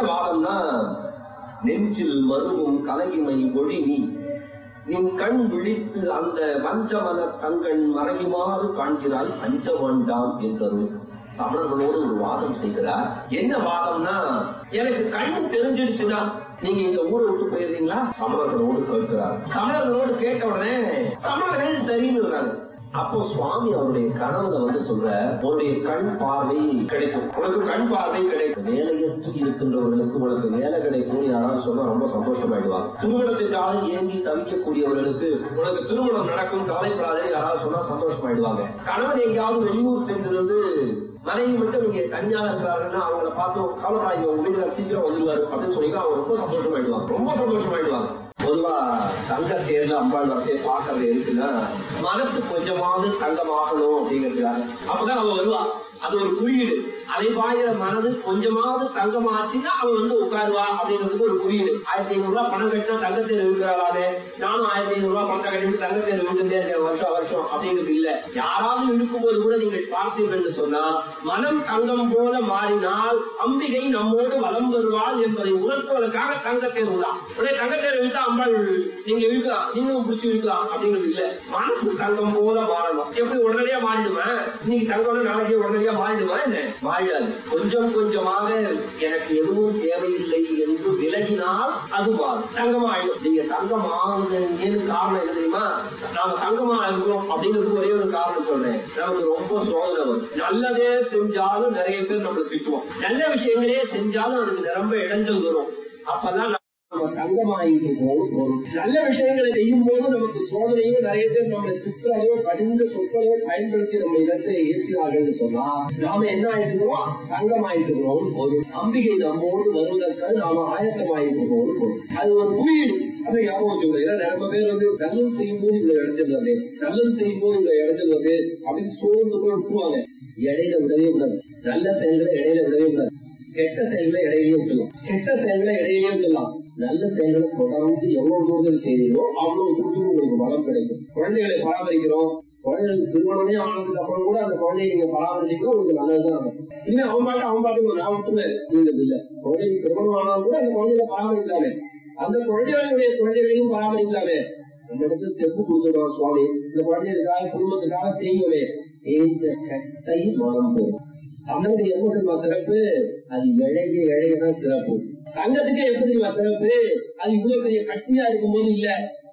வாதம்னா நெஞ்சில் மருவும் கலையுமை ஒளி நீ நின் கண் விழித்து அந்த வஞ்சமன தங்கண் மறையுமாறு காண்கிறாய் அஞ்ச வேண்டாம் என்றரும் சமணர்களோடு ஒரு வாதம் செய்கிறார் என்ன வாதம்னா எனக்கு கண்ணு தெரிஞ்சிடுச்சுன்னா நீங்க இந்த ஊரை விட்டு போயிருந்தீங்களா சமணர்களோடு கேட்கிறார் சமணர்களோடு கேட்ட உடனே சமணர்கள் சரின்னு அப்போ சுவாமி அவருடைய கனவுல வந்து சொல்ற உன்னுடைய கண் பார்வை கிடைக்கும் உனக்கு கண் பார்வை கிடைக்கும் வேலையற்று இருக்கின்றவர்களுக்கு உனக்கு வேலை கிடைக்கும் யாராவது சொன்னா ரொம்ப சந்தோஷமாயிடுவாங்க திருமணத்திற்காக ஏங்கி தவிக்கக்கூடியவர்களுக்கு உனக்கு திருமணம் நடக்கும் கவலைப்படாதே யாராவது சொன்னா சந்தோஷமாயிடுவாங்க கணவன் எங்கேயாவது வெளியூர் சென்றிருந்து மனைவி மட்டும் இங்க தனியா இருக்கிறாருன்னா அவங்கள பார்த்து கவலைப்படாதீங்க உங்க வீட்டுக்கார சீக்கிரம் வந்துருவாரு அப்படின்னு சொல்லி அவங்க ரொம்ப சந்தோஷமாயிடுவாங்க ரொம்ப சந்தோஷமாயிடுவாங்க பொதுவா தங்க தேர்ல அம்பாள் வரிசையை பாக்குறது இருக்குன்னா மனசு கொஞ்சமாவது தங்கமாகணும் அப்படிங்கிறதுக்காக அப்பதான் அவ வருவா அது ஒரு குறியீடு அதை பாயிற மனது கொஞ்சமாவது தங்கமாச்சுன்னா அவன் வந்து உட்காருவா அப்படிங்கிறதுக்கு ஒரு குறியீடு ஆயிரத்தி ஐநூறு ரூபாய் பணம் கட்டினா தங்கத்தேர் இருக்கிறாளே நானும் ஆயிரத்தி ஐநூறு ரூபாய் பணம் கட்டிட்டு தங்கத்தேர் விழுந்தே இருக்கேன் வருஷம் வருஷம் அப்படிங்கிறது இல்ல யாராவது இருக்கும்போது கூட நீங்கள் பார்த்தீர்கள் சொன்னா மனம் தங்கம் போல மாறினால் அம்பிகை நம்மோடு வலம் வருவாள் என்பதை உணர்த்துவதற்காக தங்கத்தேர் உள்ளா உடனே தங்கத்தேர் இழுத்தா அம்பாள் நீங்க இழுக்கலாம் நீங்களும் பிடிச்சி இழுக்கலாம் அப்படிங்கிறது இல்ல மனசு தங்கம் போல மாறணும் எப்படி உடனடியா மாறிடுவேன் இன்னைக்கு தங்கம் நாளைக்கு உடனடியா மாறிடுமா என்ன மாறிடாது கொஞ்சம் கொஞ்சமாக எனக்கு எதுவும் தேவையில்லை என்று விலகினால் அது மாறும் தங்கமாயிடும் நீங்க தங்கம் ஆகுதுன்னு காரணம் என்ன தெரியுமா நாம தங்கமா இருக்கிறோம் அப்படிங்கிறதுக்கு ஒரே ஒரு காரணம் சொல்றேன் நமக்கு ரொம்ப சோதனை வரும் நல்லதே செஞ்சாலும் நிறைய பேர் நம்மளை திட்டுவோம் நல்ல விஷயங்களே செஞ்சாலும் அதுக்கு ரொம்ப இடைஞ்சல் வரும் அப்பதான் நம்ம தங்கமாயிட்டு போகும் நல்ல விஷயங்களை செய்யும் போது நமக்கு சோதனையோ நிறைய பேர் நம்மளை துப்புறையோ கடிந்த சொற்களையோ பயன்படுத்தி நம்ம இடத்தை ஏசுகிறார்கள் சொன்னா நாம என்ன ஆயிட்டுக்கிறோம் தங்கமாயிட்டுக்கிறோம் ஒரு அம்பிகை நம்மோடு வருவதற்கு நாம ஆயத்தமாயிருக்கிறோம் பொருள். அது ஒரு குறியீடு அதை ஞாபகம் வச்சுக்கணும் ஏன்னா நிறைய பேர் வந்து நல்லது செய்யும் போது இவ்வளவு இடைஞ்சிடுறது நல்லது செய்யும் போது இவ்வளவு இடைஞ்சிடுறது அப்படின்னு சோர்ந்து போய் விட்டுருவாங்க இடையில விடவே கூடாது நல்ல செயல்களை இடையில விடவே கூடாது கெட்ட செயல்களை இடையிலேயே விட்டுலாம் கெட்ட செயல்களை இடையிலேயே விட்டுலாம் நல்ல செயல்களை தொடர்ந்து எவ்வளவு தூரத்தில் செய்றீங்களோ அவ்வளவு தூரத்துக்கு உங்களுக்கு பலம் கிடைக்கும் குழந்தைகளை பராமரிக்கிறோம் குழந்தைகளுக்கு திருமணமே ஆனதுக்கு அப்புறம் கூட அந்த குழந்தையை நீங்க பராமரிச்சிங்கன்னா உங்களுக்கு நல்லதுதான் நடக்கும் இல்ல அவன் பாட்டு அவன் பாட்டு நான் விட்டுருவேன் நீங்க இல்ல குழந்தைக்கு திருமணம் ஆனாலும் கூட அந்த குழந்தைகளை பராமரிக்கலாமே அந்த குழந்தைகளுடைய குழந்தைகளையும் பராமரிக்கலாமே அந்த இடத்துல தெப்பு கொடுத்துருவான் சுவாமி இந்த குழந்தைகளுக்காக குடும்பத்துக்காக தேய்யவே தேய்ஞ்ச கட்டை மனம் போகும் சமந்தி எப்போ தெரியுமா சிறப்பு அது இழைய இழையதான் சிறப்பு தங்கத்துக்கு எப்படி தெரியுமா சிறப்பு அது இவ்வளவு பெரிய கட்டியா இருக்கும்போது இல்ல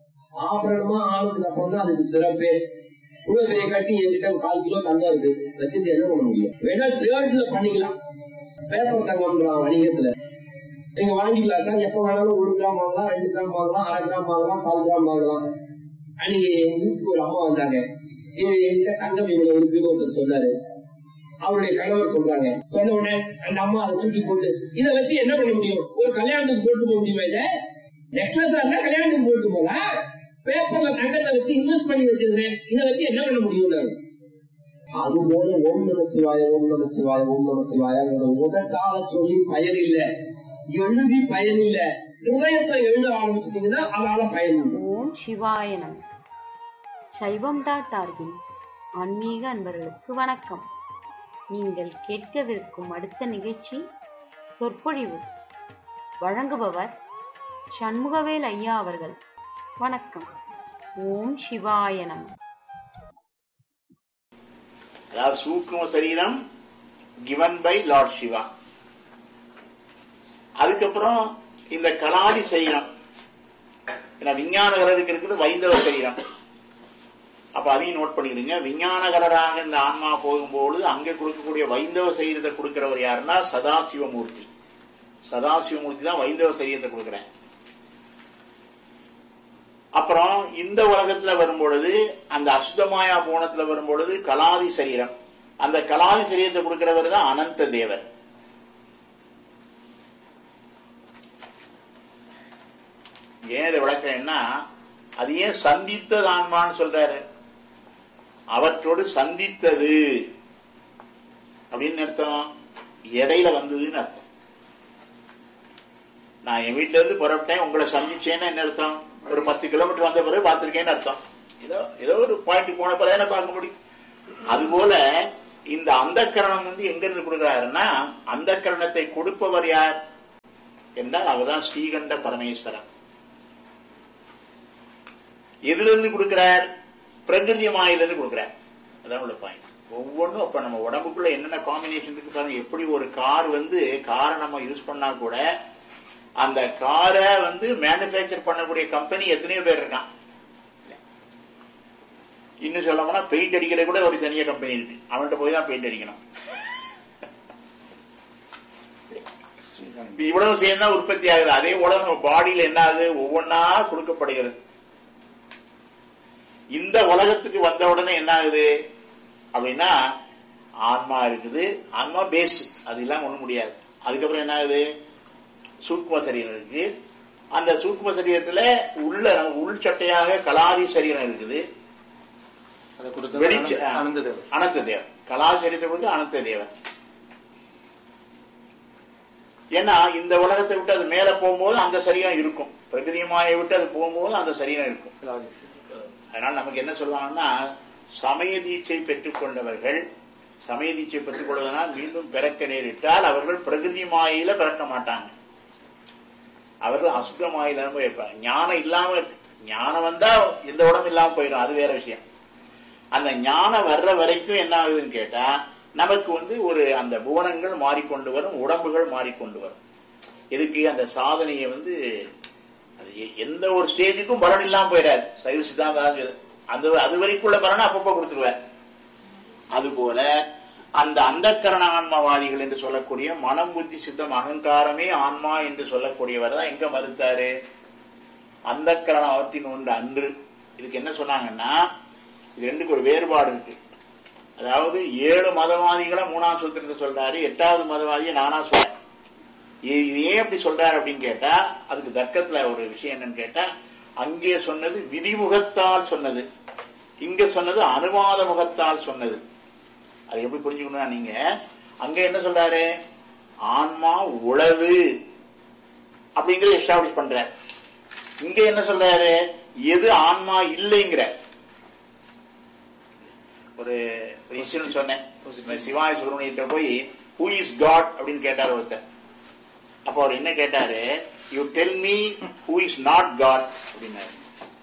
ஆபரணமா ஆனதுக்கு அப்புறம் தான் அதுக்கு சிறப்பு இவ்வளவு பெரிய கட்டி என்கிட்ட ஒரு கால் கிலோ தங்கம் இருக்கு வச்சுட்டு என்ன பண்ண முடியும் வேணா தேர்ட்ல பண்ணிக்கலாம் பேப்பர் தங்கம்ன்றான் வணிகத்துல நீங்க வாங்கிக்கலாம் சார் எப்ப வேணாலும் ஒரு கிராம் வாங்கலாம் ரெண்டு கிராம் வாங்கலாம் அரை கிராம் வாங்கலாம் கால் கிராம் வாங்கலாம் அன்னைக்கு எங்க வீட்டுக்கு ஒரு அம்மா வந்தாங்க இது என்கிட்ட தங்கம் இவ்வளவு இருக்குன்னு ஒருத்தர் சொன்னாரு அவருடைய கணவர் சொல்றாங்க சொன்ன உடனே அந்த அம்மா அதை தூக்கி போட்டு இதை வச்சு என்ன பண்ண முடியும் ஒரு கல்யாணத்துக்கு போட்டு போக முடியுமா இதை நெக்லஸா இருந்தா கல்யாணத்துக்கு போட்டு போகலாம் பேப்பர்ல தங்கத்தை வச்சு இன்வெஸ்ட் பண்ணி வச்சிருந்தேன் இதை வச்சு என்ன பண்ண முடியும் அது போல ஓம் நமச்சிவாய ஓம் நமச்சிவாய ஓம் நமச்சிவாயங்கிற முதற்கால சொல்லி பயன் இல்ல எழுதி பயன் இல்ல ஹிருதயத்தை எழுத ஆரம்பிச்சிட்டீங்கன்னா அதால பயன் உண்டு ஓம் சிவாய நம சைவம் டாட் ஆர்கின் ஆன்மீக அன்பர்களுக்கு வணக்கம் நீங்கள் கேட்கவிருக்கும் அடுத்த நிகழ்ச்சி சொற்பொழிவு வழங்குபவர் சண்முகவேல் ஐயா அவர்கள் வணக்கம் ஓம் சிவாய நம அதாவது சூக்ம சரீரம் கிவன் பை லார்ட் சிவா அதுக்கப்புறம் இந்த கலாதி சரீரம் ஏன்னா விஞ்ஞான கலருக்கு இருக்குது வைந்தவ சரீரம் அப்ப அதையும் நோட் பண்ணிடுங்க விஞ்ஞான கலராக இந்த ஆன்மா போகும்போது அங்க கொடுக்கக்கூடிய வைந்தவ சரீரத்தை கொடுக்கிறவர் யாருன்னா சதாசிவமூர்த்தி சதாசிவமூர்த்தி தான் வைந்தவ சரீரத்தை கொடுக்கிறேன் அப்புறம் இந்த உலகத்துல வரும்பொழுது அந்த அசுத்தமாயா போனத்துல வரும்பொழுது கலாதி சரீரம் அந்த கலாதி சரீரத்தை கொடுக்கிறவர் தான் அனந்த தேவர் ஏன் இதை விளக்கம்னா அது ஏன் சந்தித்தது ஆன்மான்னு சொல்றாரு அவற்றோடு சந்தித்தது அப்படின்னு அர்த்தம் இடையில வந்ததுன்னு அர்த்தம் நான் என் வீட்டுல இருந்து புறப்பட்டேன் உங்களை சந்திச்சேன்னு என்ன அர்த்தம் ஒரு பத்து கிலோமீட்டர் வந்த பிறகு பார்த்திருக்கேன்னு அர்த்தம் ஏதோ ஏதோ ஒரு பாயிண்ட் போன பிறகு பார்க்க முடியும் அதுபோல இந்த அந்த கரணம் வந்து எங்க இருந்து கொடுக்கிறாருன்னா அந்த கரணத்தை கொடுப்பவர் யார் என்றால் அவர்தான் ஸ்ரீகண்ட பரமேஸ்வரன் எதுல இருந்து கொடுக்கிறார் பிரகிருதி மாயிலிருந்து கொடுக்கிறார் அதான் உள்ள பாயிண்ட் ஒவ்வொன்றும் அப்ப நம்ம உடம்புக்குள்ள என்னென்ன காம்பினேஷன் இருக்கு பாருங்க எப்படி ஒரு கார் வந்து காரை நம்ம யூஸ் பண்ணா கூட அந்த காரை வந்து மேனுபேக்சர் பண்ணக்கூடிய கம்பெனி எத்தனையோ பேர் இருக்கான் இன்னும் சொல்ல போனா பெயிண்ட் அடிக்கிறது கூட ஒரு தனியா கம்பெனி இருக்கு அவன்கிட்ட போய் தான் பெயிண்ட் அடிக்கணும் இப்ப இவ்வளவு சேர்ந்தா உற்பத்தி ஆகுது அதே போல நம்ம பாடியில என்ன ஆகுது ஒவ்வொன்னா கொடுக்கப்படுகிறது இந்த உலகத்துக்கு வந்த உடனே என்ன ஆகுது அப்படின்னா ஆன்மா இருக்குது ஆன்மா பேஸ் அது இல்லாம ஒண்ணும் முடியாது அதுக்கப்புறம் என்ன ஆகுது சூக்ம சரீரம் இருக்கு அந்த சூக்ம சரீரத்துல உள்ள உள் சட்டையாக கலாதி சரீரம் இருக்குது அதை கொடுத்தது வெளிச்ச அனந்த- அனந்த தேவர் அனந்த தேவன் கலாசரீரத்தை கொடுத்து அனந்த தேவன் ஏன்னா இந்த உலகத்தை விட்டு அது மேல போகும்போது அந்த சரீரம் இருக்கும் பிரகிருதியமாயை விட்டு அது போகும்போது அந்த சரீரம் இருக்கும் அதனால நமக்கு என்ன சொல்லுவாங்கன்னா சமய தீட்சை பெற்றுக் கொண்டவர்கள் சமய தீட்சை பெற்றுக் கொள்வதனால் மீண்டும் பிறக்க நேரிட்டால் அவர்கள் பிரகிருதி மாயில பிறக்க மாட்டாங்க அவர்கள் அசுத்த மாயில தான் போய் இருப்பாங்க ஞானம் இல்லாம இருக்கு. ஞானம் வந்தா எந்த உடம்பு இல்லாம போயிடும் அது வேற விஷயம் அந்த ஞானம் வர்ற வரைக்கும் என்ன ஆகுதுன்னு கேட்டா நமக்கு வந்து ஒரு அந்த புவனங்கள் மாறிக்கொண்டு வரும் உடம்புகள் மாறிக்கொண்டு வரும் இதுக்கு அந்த சாதனையை வந்து அது எ- எந்த ஒரு ஸ்டேஜுக்கும் பலன் இல்லாம போயிடாது சைவ சித்தாந்தம் அதான் சொல்லுது. அந்த அது வரைக்குள்ள பலனை அப்பப்போ கொடுத்துருவார் அதுபோல அந்த அந்தக்கரண ஆன்மவாதிகள் என்று சொல்லக்கூடிய மனம் புத்தி சித்தம் அகங்காரமே ஆன்மா என்று சொல்லக்கூடியவர் தான் எங்க மறுத்தாரு அந்தக்கரண அவற்றின் ஒன்று அன்று இதுக்கு என்ன சொன்னாங்கன்னா இது ரெண்டுக்கு ஒரு வேறுபாடு இருக்கு அதாவது ஏழு மதவாதிகளை மூணாம் சூத்திரத்தை சொல்றாரு எட்டாவது மதவாதியை நானா சொல்றேன் இது இது ஏன் அப்படி சொல்றாரு அப்படின்னு கேட்டா அதுக்கு தர்க்கத்துல ஒரு விஷயம் என்னன்னு கேட்டா அங்கே சொன்னது விதிமுகத்தால் சொன்னது இங்க சொன்னது அனுவாத முகத்தால் சொன்னது அது எப்படி புரிஞ்சுக்கணும்னா நீங்க அங்க என்ன சொல்றாரு ஆன்மா உளவு அப்படிங்கறத எஸ்டாப்ளிஷ் பண்ற இங்க என்ன சொல்றாரு எது ஆன்மா இல்லைங்கிற ஒரு ஒரு இன்சிடென்ட் சொன்னேன் சிவாய சுப்பிரமணியிட்ட போய் ஹூ இஸ் காட் அப்படின்னு கேட்டார் ஒருத்தர் அப்ப அவர் என்ன கேட்டாரு you tell me who is not God அப்படின்னாரு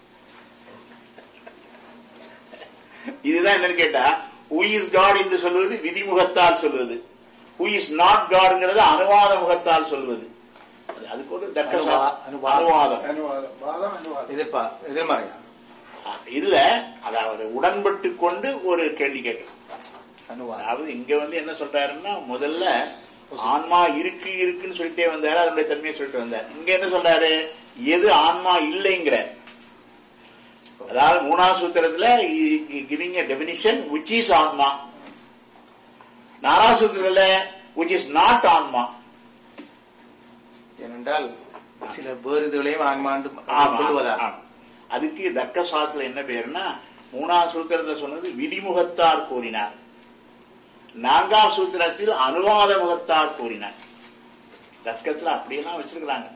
இதுதான் என்னன்னு கேட்டா ஹூ இஸ் காட் என்று சொல்வது விதிமுகத்தால் சொல்வது ஹூ இஸ் நாட் காட்ங்கிறது அனுவாத முகத்தால் சொல்வது அது- அதுக்கு ஒரு தர்க்க சா- அனுவா- அனுவாதம். அனுவாதம் வாதம் அனுவாதம் எதிர்ப்பா எதிர்மறையா இதுல அதாவது உடன்பட்டு கொண்டு ஒரு கேள்வி கேட்கலாம் அனுவாதம் அதாவது இங்க வந்து என்ன சொல்றாருன்னா முதல்ல ஆன்மா இருக்கு இருக்குன்னு சொல்லிட்டே வந்தாரு அதனுடைய தன்மையை சொல்லிட்டு வந்தார் இங்க என்ன சொல்றாரு எது ஆன்மா இல்லைங்கிற அதாவது மூணாவது சூத்திரத்துல giving a definition which is ஆன்மா நாலாவது சூத்திரத்துல which இஸ் நாட் ஆன்மா ஏனென்றால் சில வேறு இதுகளையும் ஆன்மாண்டு ஆமா, கொள்வதா ஆமா. அதுக்கு தர்க்க சாஸ்திரம் என்ன பேருன்னா மூணாவது சூத்திரத்துல சொன்னது விதிமுகத்தார் கூறினார் நான்காம் சூத்திரத்தில் அனுவாத முகத்தார் கூறினார் தர்க்கத்துல அப்படியெல்லாம் வச்சிருக்கிறாங்க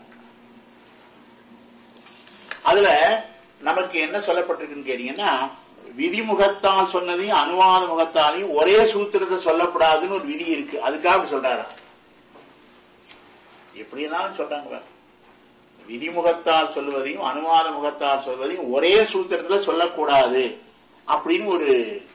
அதுல நமக்கு என்ன சொல்லப்பட்டிருக்குன்னு கேட்டீங்கன்னா விதிமுகத்தால் சொன்னதையும் அனுவாத முகத்தாலையும் ஒரே சூத்திரத்தை சொல்லக்கூடாதுன்னு ஒரு விதி இருக்கு அதுக்காக அப்படி சொல்றாரா எப்படியெல்லாம் சொல்றாங்க பாரு. விதிமுகத்தால் சொல்வதையும் அனுவாத முகத்தால் சொல்வதையும் ஒரே சூத்திரத்துல சொல்லக்கூடாது அப்படின்னு ஒரு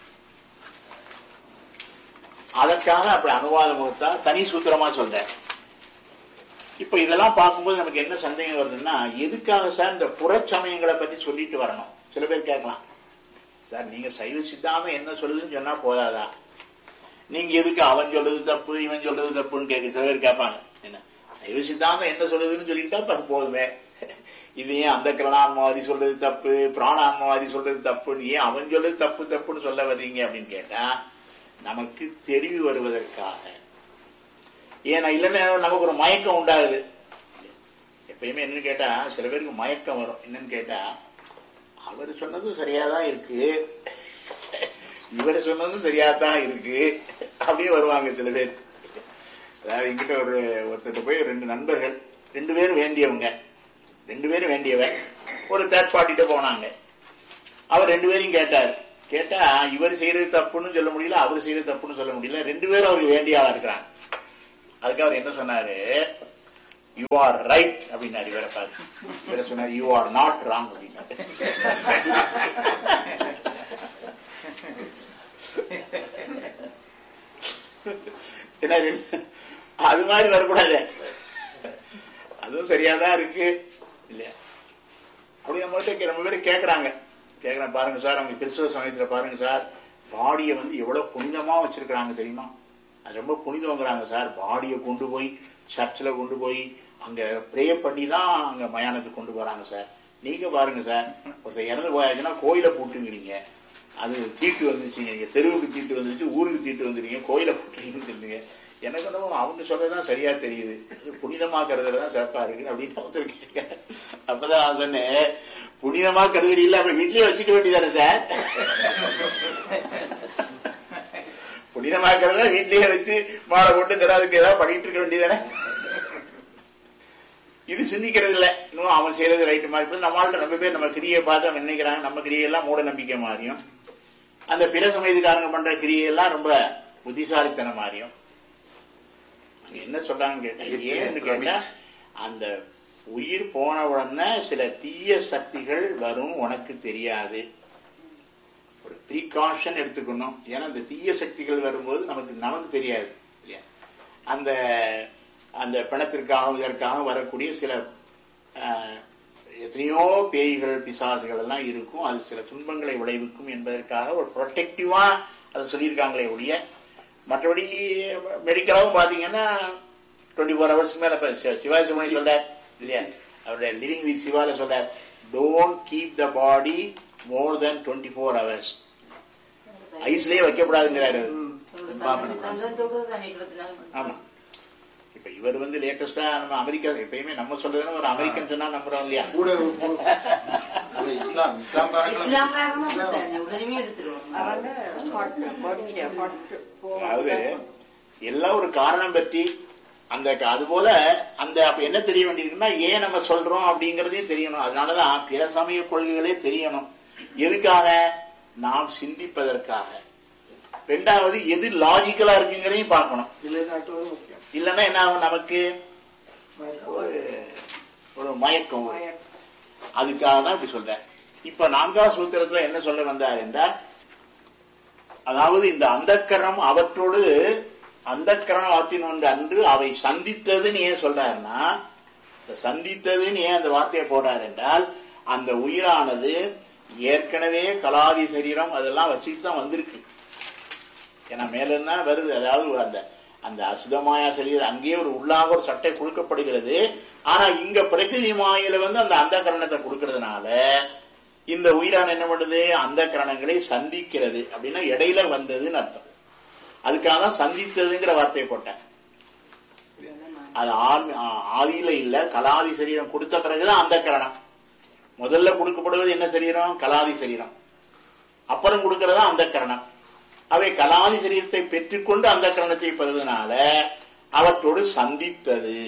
அதற்காக அப்படி அனுவாத முகத்தால் தனி சூத்திரமா சொல்றேன் இப்ப இதெல்லாம் பார்க்கும்போது நமக்கு என்ன சந்தேகம் வருதுன்னா எதுக்காக சார் இந்த புறச்சமயங்களை பத்தி சொல்லிட்டு வரணும் சில பேர் கேட்கலாம் சார் நீங்க சைவ சித்தாந்தம் என்ன சொல்லுதுன்னு சொன்னா போதாதா நீங்க எதுக்கு அவன் சொல்றது தப்பு இவன் சொல்றது தப்புன்னு கேட்க சில பேர் கேட்பாங்க என்ன சைவ சித்தாந்தம் என்ன சொல்லுதுன்னு சொல்லிட்டா இப்ப போதுமே இது ஏன் அந்த கிரணான்மவாதி சொல்றது தப்பு பிராணான்மவாதி சொல்றது தப்புன்னு ஏன் அவன் சொல்றது தப்பு தப்புன்னு சொல்ல வர்றீங்க அப்படின்னு கேட்டா நமக்கு தெளிவு வருவதற்காக ஏன்னா இல்லைன்னா நமக்கு ஒரு மயக்கம் உண்டாகுது எப்பயுமே என்னன்னு கேட்டா சில பேருக்கு மயக்கம் வரும் என்னன்னு கேட்டா அவர் சொன்னதும் சரியாதான் இருக்கு இவர் சொன்னதும் சரியாதான் இருக்கு அப்படியே வருவாங்க சில பேர் அதாவது எங்கிட்ட ஒரு ஒருத்தர் போய் ரெண்டு நண்பர்கள் ரெண்டு பேரும் வேண்டியவங்க ரெண்டு பேரும் வேண்டியவன் ஒரு தேர்ட் பார்ட்டிட்ட போனாங்க அவர் ரெண்டு பேரையும் கேட்டார் கேட்டா இவர் செய்யறது தப்புன்னு சொல்ல முடியல அவர் செய்யறது தப்புன்னு சொல்ல முடியல ரெண்டு பேரும் அவருக்கு வேண்டிய ஆளா இருக்கிறாங்க அதுக்கு அவர் என்ன சொன்னாரு யூ ஆர் ரைட் அப்படின்னாரு இவரை பார்த்து இவரை சொன்னார் யூ ஆர் நாட் ராங் அப்படின்னாரு என்ன இது? அது மாதிரி வரக்கூடாது அதுவும் சரியாதான் இருக்கு இல்லையா அப்படி நம்மகிட்ட நம்ம பேர் கேட்கறாங்க கேட்கறேன் பாருங்க சார் அவங்க கிறிஸ்துவ சமயத்துல பாருங்க சார் பாடியை வந்து எவ்வளவு புனிதமா வச்சிருக்கிறாங்க தெரியுமா அது ரொம்ப புனிதங்கிறாங்க சார் பாடியை கொண்டு போய் சர்ச்சில் கொண்டு போய் அங்க ப்ரே பண்ணி தான் அங்க மயானத்துக்கு கொண்டு போறாங்க சார் நீங்க பாருங்க சார் ஒருத்தர் இறந்து போயாச்சுன்னா கோயிலை பூட்டுங்கிறீங்க அது தீட்டு வந்துச்சு நீங்க தெருவுக்கு தீட்டு வந்துருச்சு ஊருக்கு தீட்டு வந்துருக்கீங்க கோயிலை பூட்டுறீங்கன்னு சொல்லுங்க எனக்கு வந்து அவங்க சொல்றதுதான் சரியா தெரியுது இது புனிதமாக்குறதுல தான் சிறப்பா இருக்கு அப்படின்னு ஒருத்தர் கேட்க அப்பதான் நான் சொன்னேன் புனிதமா கருதுறீங்களா அப்ப வீட்லயே வச்சுக்க வேண்டியதானே சார் புனிதமாக்கிறத வீட்லயே வச்சு மாலை போட்டு தராதுக்கு ஏதாவது பண்ணிட்டு இருக்க வேண்டியதானே இது சிந்திக்கிறது இல்ல இன்னும் அவன் செய்யறது ரைட்டு மாதிரி இப்ப நம்மள்ட்ட நம்ம பேர் நம்ம கிரியை பார்த்து அவன் நினைக்கிறாங்க நம்ம கிரியெல்லாம் மூட நம்பிக்கை மாறியும் அந்த பிற சமயத்துக்காரங்க பண்ற கிரியெல்லாம் ரொம்ப புத்திசாலித்தனம் மாறியும் அங்க என்ன சொல்றாங்கன்னு கேட்டேன் ஏன்னு கேட்டா அந்த உயிர் போன உடனே சில தீய சக்திகள் வரும் உனக்கு தெரியாது ஒரு ப்ரீகாஷன் எடுத்துக்கணும் ஏன்னா அந்த தீய சக்திகள் வரும்போது நமக்கு நமக்கு தெரியாது இல்லையா அந்த அந்த பிணத்திற்காகவும் இதற்காகவும் வரக்கூடிய சில ஆஹ், எத்தனையோ பேய்கள் பிசாசுகள் எல்லாம் இருக்கும் அது சில துன்பங்களை விளைவிக்கும் என்பதற்காக ஒரு ப்ரொடெக்டிவா அதை சொல்லியிருக்காங்களே ஒழிய மற்றபடி மெடிக்கலாவும் பாத்தீங்கன்னா டுவெண்ட்டி ஃபோர் ஹவர்ஸ்க்கு மேல இப்ப சி- சிவாஜி சுமணி சொல்றார் இல்லையா அவருடைய லிவிங் வித் சிவால சொல்றார் don't keep the body more then twenty four hours ஐஸ்லயே வைக்கப்படாதுங்கிறாரு ஆமா இப்ப இவர் வந்து லேட்டஸ்டா நம்ம அமெரிக்கா எப்பயுமே நம்ம சொல்றதுன்னு ஒரு அமெரிக்கன் சொன்னா நம்புறோம் இல்லையா கூட அது இஸ்லாம் இஸ்லாம் இஸ்லாம்காரங்க அப்படித்தானே, உடனே எடுத்துருவாங்க அவங்க ஹாட் பாடிய ஹாட் அதாவது எல்லாம் ஒரு காரணம் பற்றி அந்த அது போல அந்த அப்ப என்ன தெரிய வேண்டியிருக்குன்னா ஏன் நம்ம சொல்றோம் அப்படிங்கறதையும் தெரியணும் அதனாலதான் பிற சமய கொள்கைகளே தெரியணும் எதுக்காக நாம் சிந்திப்பதற்காக ரெண்டாவது எது லாஜிக்கலா இருக்குங்கிறதையும் பார்க்கணும் இல்லைன்னா என்ன ஆகும் நமக்கு ஒரு ஒரு மயக்கம் வரும். அதுக்காக தான் இப்படி சொல்றேன் இப்ப நான்காவது சூத்திரத்துல என்ன சொல்ல வந்தார் என்றால் அதாவது இந்த அந்தக்கரணம் அவற்றோடு அந்தக்கரணம் அவற்றின் ஒன்று அன்று அவை சந்தித்ததுன்னு ஏன் சொல்றாருன்னா இந்த சந்தித்ததுன்னு ஏன் அந்த வார்த்தையை போடுறார் என்றால் அந்த உயிரானது ஏற்கனவே கலாதி சரீரம் அதெல்லாம் வச்சுட்டு தான் வந்திருக்கு ஏன்னா மேல இருந்தா வருது அதாவது அந்த அந்த அசுதமாயா சரீரம் அங்கேயே ஒரு உள்ளாக ஒரு சட்டை கொடுக்கப்படுகிறது ஆனா இங்க பிரகிருதி மாயில வந்து அந்த அந்த கரணத்தை கொடுக்கறதுனால இந்த உயிரான என்ன பண்ணுது அந்த கரணங்களை சந்திக்கிறது அப்படின்னா இடையில வந்ததுன்னு அர்த்தம் அதுக்காக தான் சந்தித்ததுங்கிற வார்த்தையை போட்டேன் அது ஆண்- ஆ- ஆதியில இல்ல கலாதி சரீரம் கொடுத்த பிறகுதான் அந்த கரணம் முதல்ல கொடுக்கப்படுவது என்ன சரீரம் கலாதி சரீரம் அப்புறம் கொடுக்கறதா அந்த கரணம் அவை கலாதி சரீரத்தை பெற்றுக்கொண்டு அந்த கரணத்தை பெறுவதனால அவற்றோடு சந்தித்தது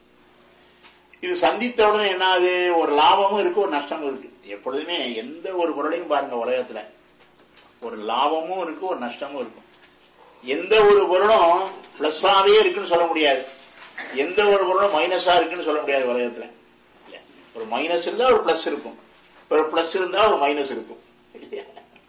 இது சந்தித்த உடனே என்ன ஆகுது ஒரு லாபமும் இருக்கு ஒரு நஷ்டமும் இருக்கு எப்பொழுதுமே எந்த ஒரு பொருளையும் பாருங்க உலகத்துல ஒரு லாபமும் இருக்கு ஒரு நஷ்டமும் இருக்கும் எந்த ஒரு பொருளும் பிளஸ்ஸாவே இருக்குன்னு சொல்ல முடியாது எந்த ஒரு பொருளும் மைனஸா இருக்குன்னு சொல்ல முடியாது உலகத்துல இல்ல. ஒரு மைனஸ் இருந்தா ஒரு பிளஸ் இருக்கும் ஒரு பிளஸ் இருந்தா ஒரு மைனஸ் இருக்கும் இல்லையா?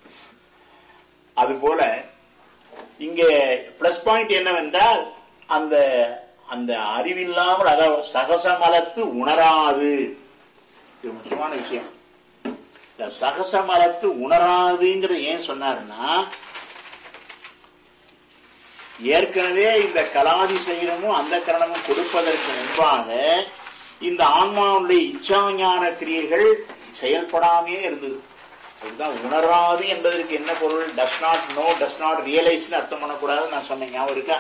அது போல இங்கே பிளஸ் பாயிண்ட் என்னவென்றால் அந்த அந்த அறிவில்லாமல் அதாவது சகசமலத்து உணராது இது முக்கியமான விஷயம் இந்த சகசமலத்து உணராதுங்கிறது ஏன் சொன்னாருன்னா ஏற்கனவே இந்த கலாதி சரீரமும் அந்த கரணமும் கொடுப்பதற்கு முன்பாக இந்த ஆன்மாவுடைய இச்சாஞான கிரியைகள் செயல்படாமே இருந்தது அதுதான் உணராது என்பதற்கு என்ன பொருள் does not know does not realise அர்த்தம் பண்ணக்கூடாது நான் சொன்னேன் ஞாபகம் இருக்கா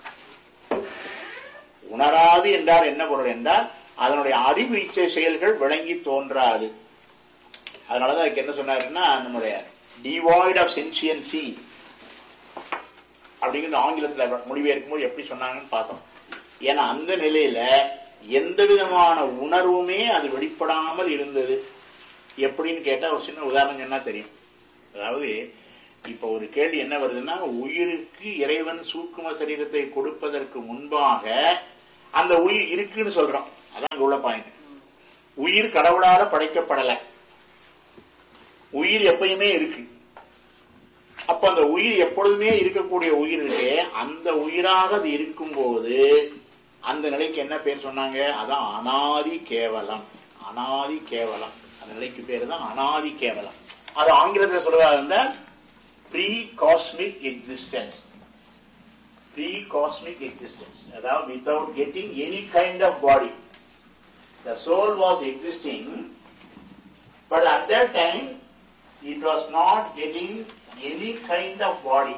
உணராது என்றால் என்ன பொருள் என்றால் அதனுடைய அறிவு இச்சை செயல்கள் விளங்கி தோன்றாது அதனாலதான் அதுக்கு என்ன சொன்னாருன்னா நம்முடைய டிவாய்ட் ஆஃப் சென்சியன்சி அப்படிங்கிறது ஆங்கிலத்துல மொழிபெயர்க்கும் போது எப்படி சொன்னாங்கன்னு பார்த்தோம் ஏன்னா அந்த நிலையில எந்த விதமான உணர்வுமே அது வெளிப்படாமல் இருந்தது எப்படின்னு கேட்டா ஒரு சின்ன உதாரணம் சொன்னா தெரியும் அதாவது இப்ப ஒரு கேள்வி என்ன வருதுன்னா உயிருக்கு இறைவன் சூக்கும சரீரத்தை கொடுப்பதற்கு முன்பாக அந்த உயிர் இருக்குன்னு சொல்றோம் அதான் அங்க உள்ள பாயிண்ட் உயிர் கடவுளால படைக்கப்படல உயிர் எப்பயுமே இருக்கு அப்ப அந்த உயிர் எப்பொழுதுமே இருக்கக்கூடிய உயிர் இருக்கே அந்த உயிராக அது இருக்கும்போது அந்த நிலைக்கு என்ன பேர் சொன்னாங்க அதான் அனாதி கேவலம் அனாதி கேவலம் அந்த நிலைக்கு பேர் தான் அனாதி கேவலம் அது ஆங்கிலத்தில் சொல்றதா இருந்தா pre cosmic existence pre cosmic existence அதாவது without getting any kind of body the soul was existing, but at that time it was not getting any kind of body.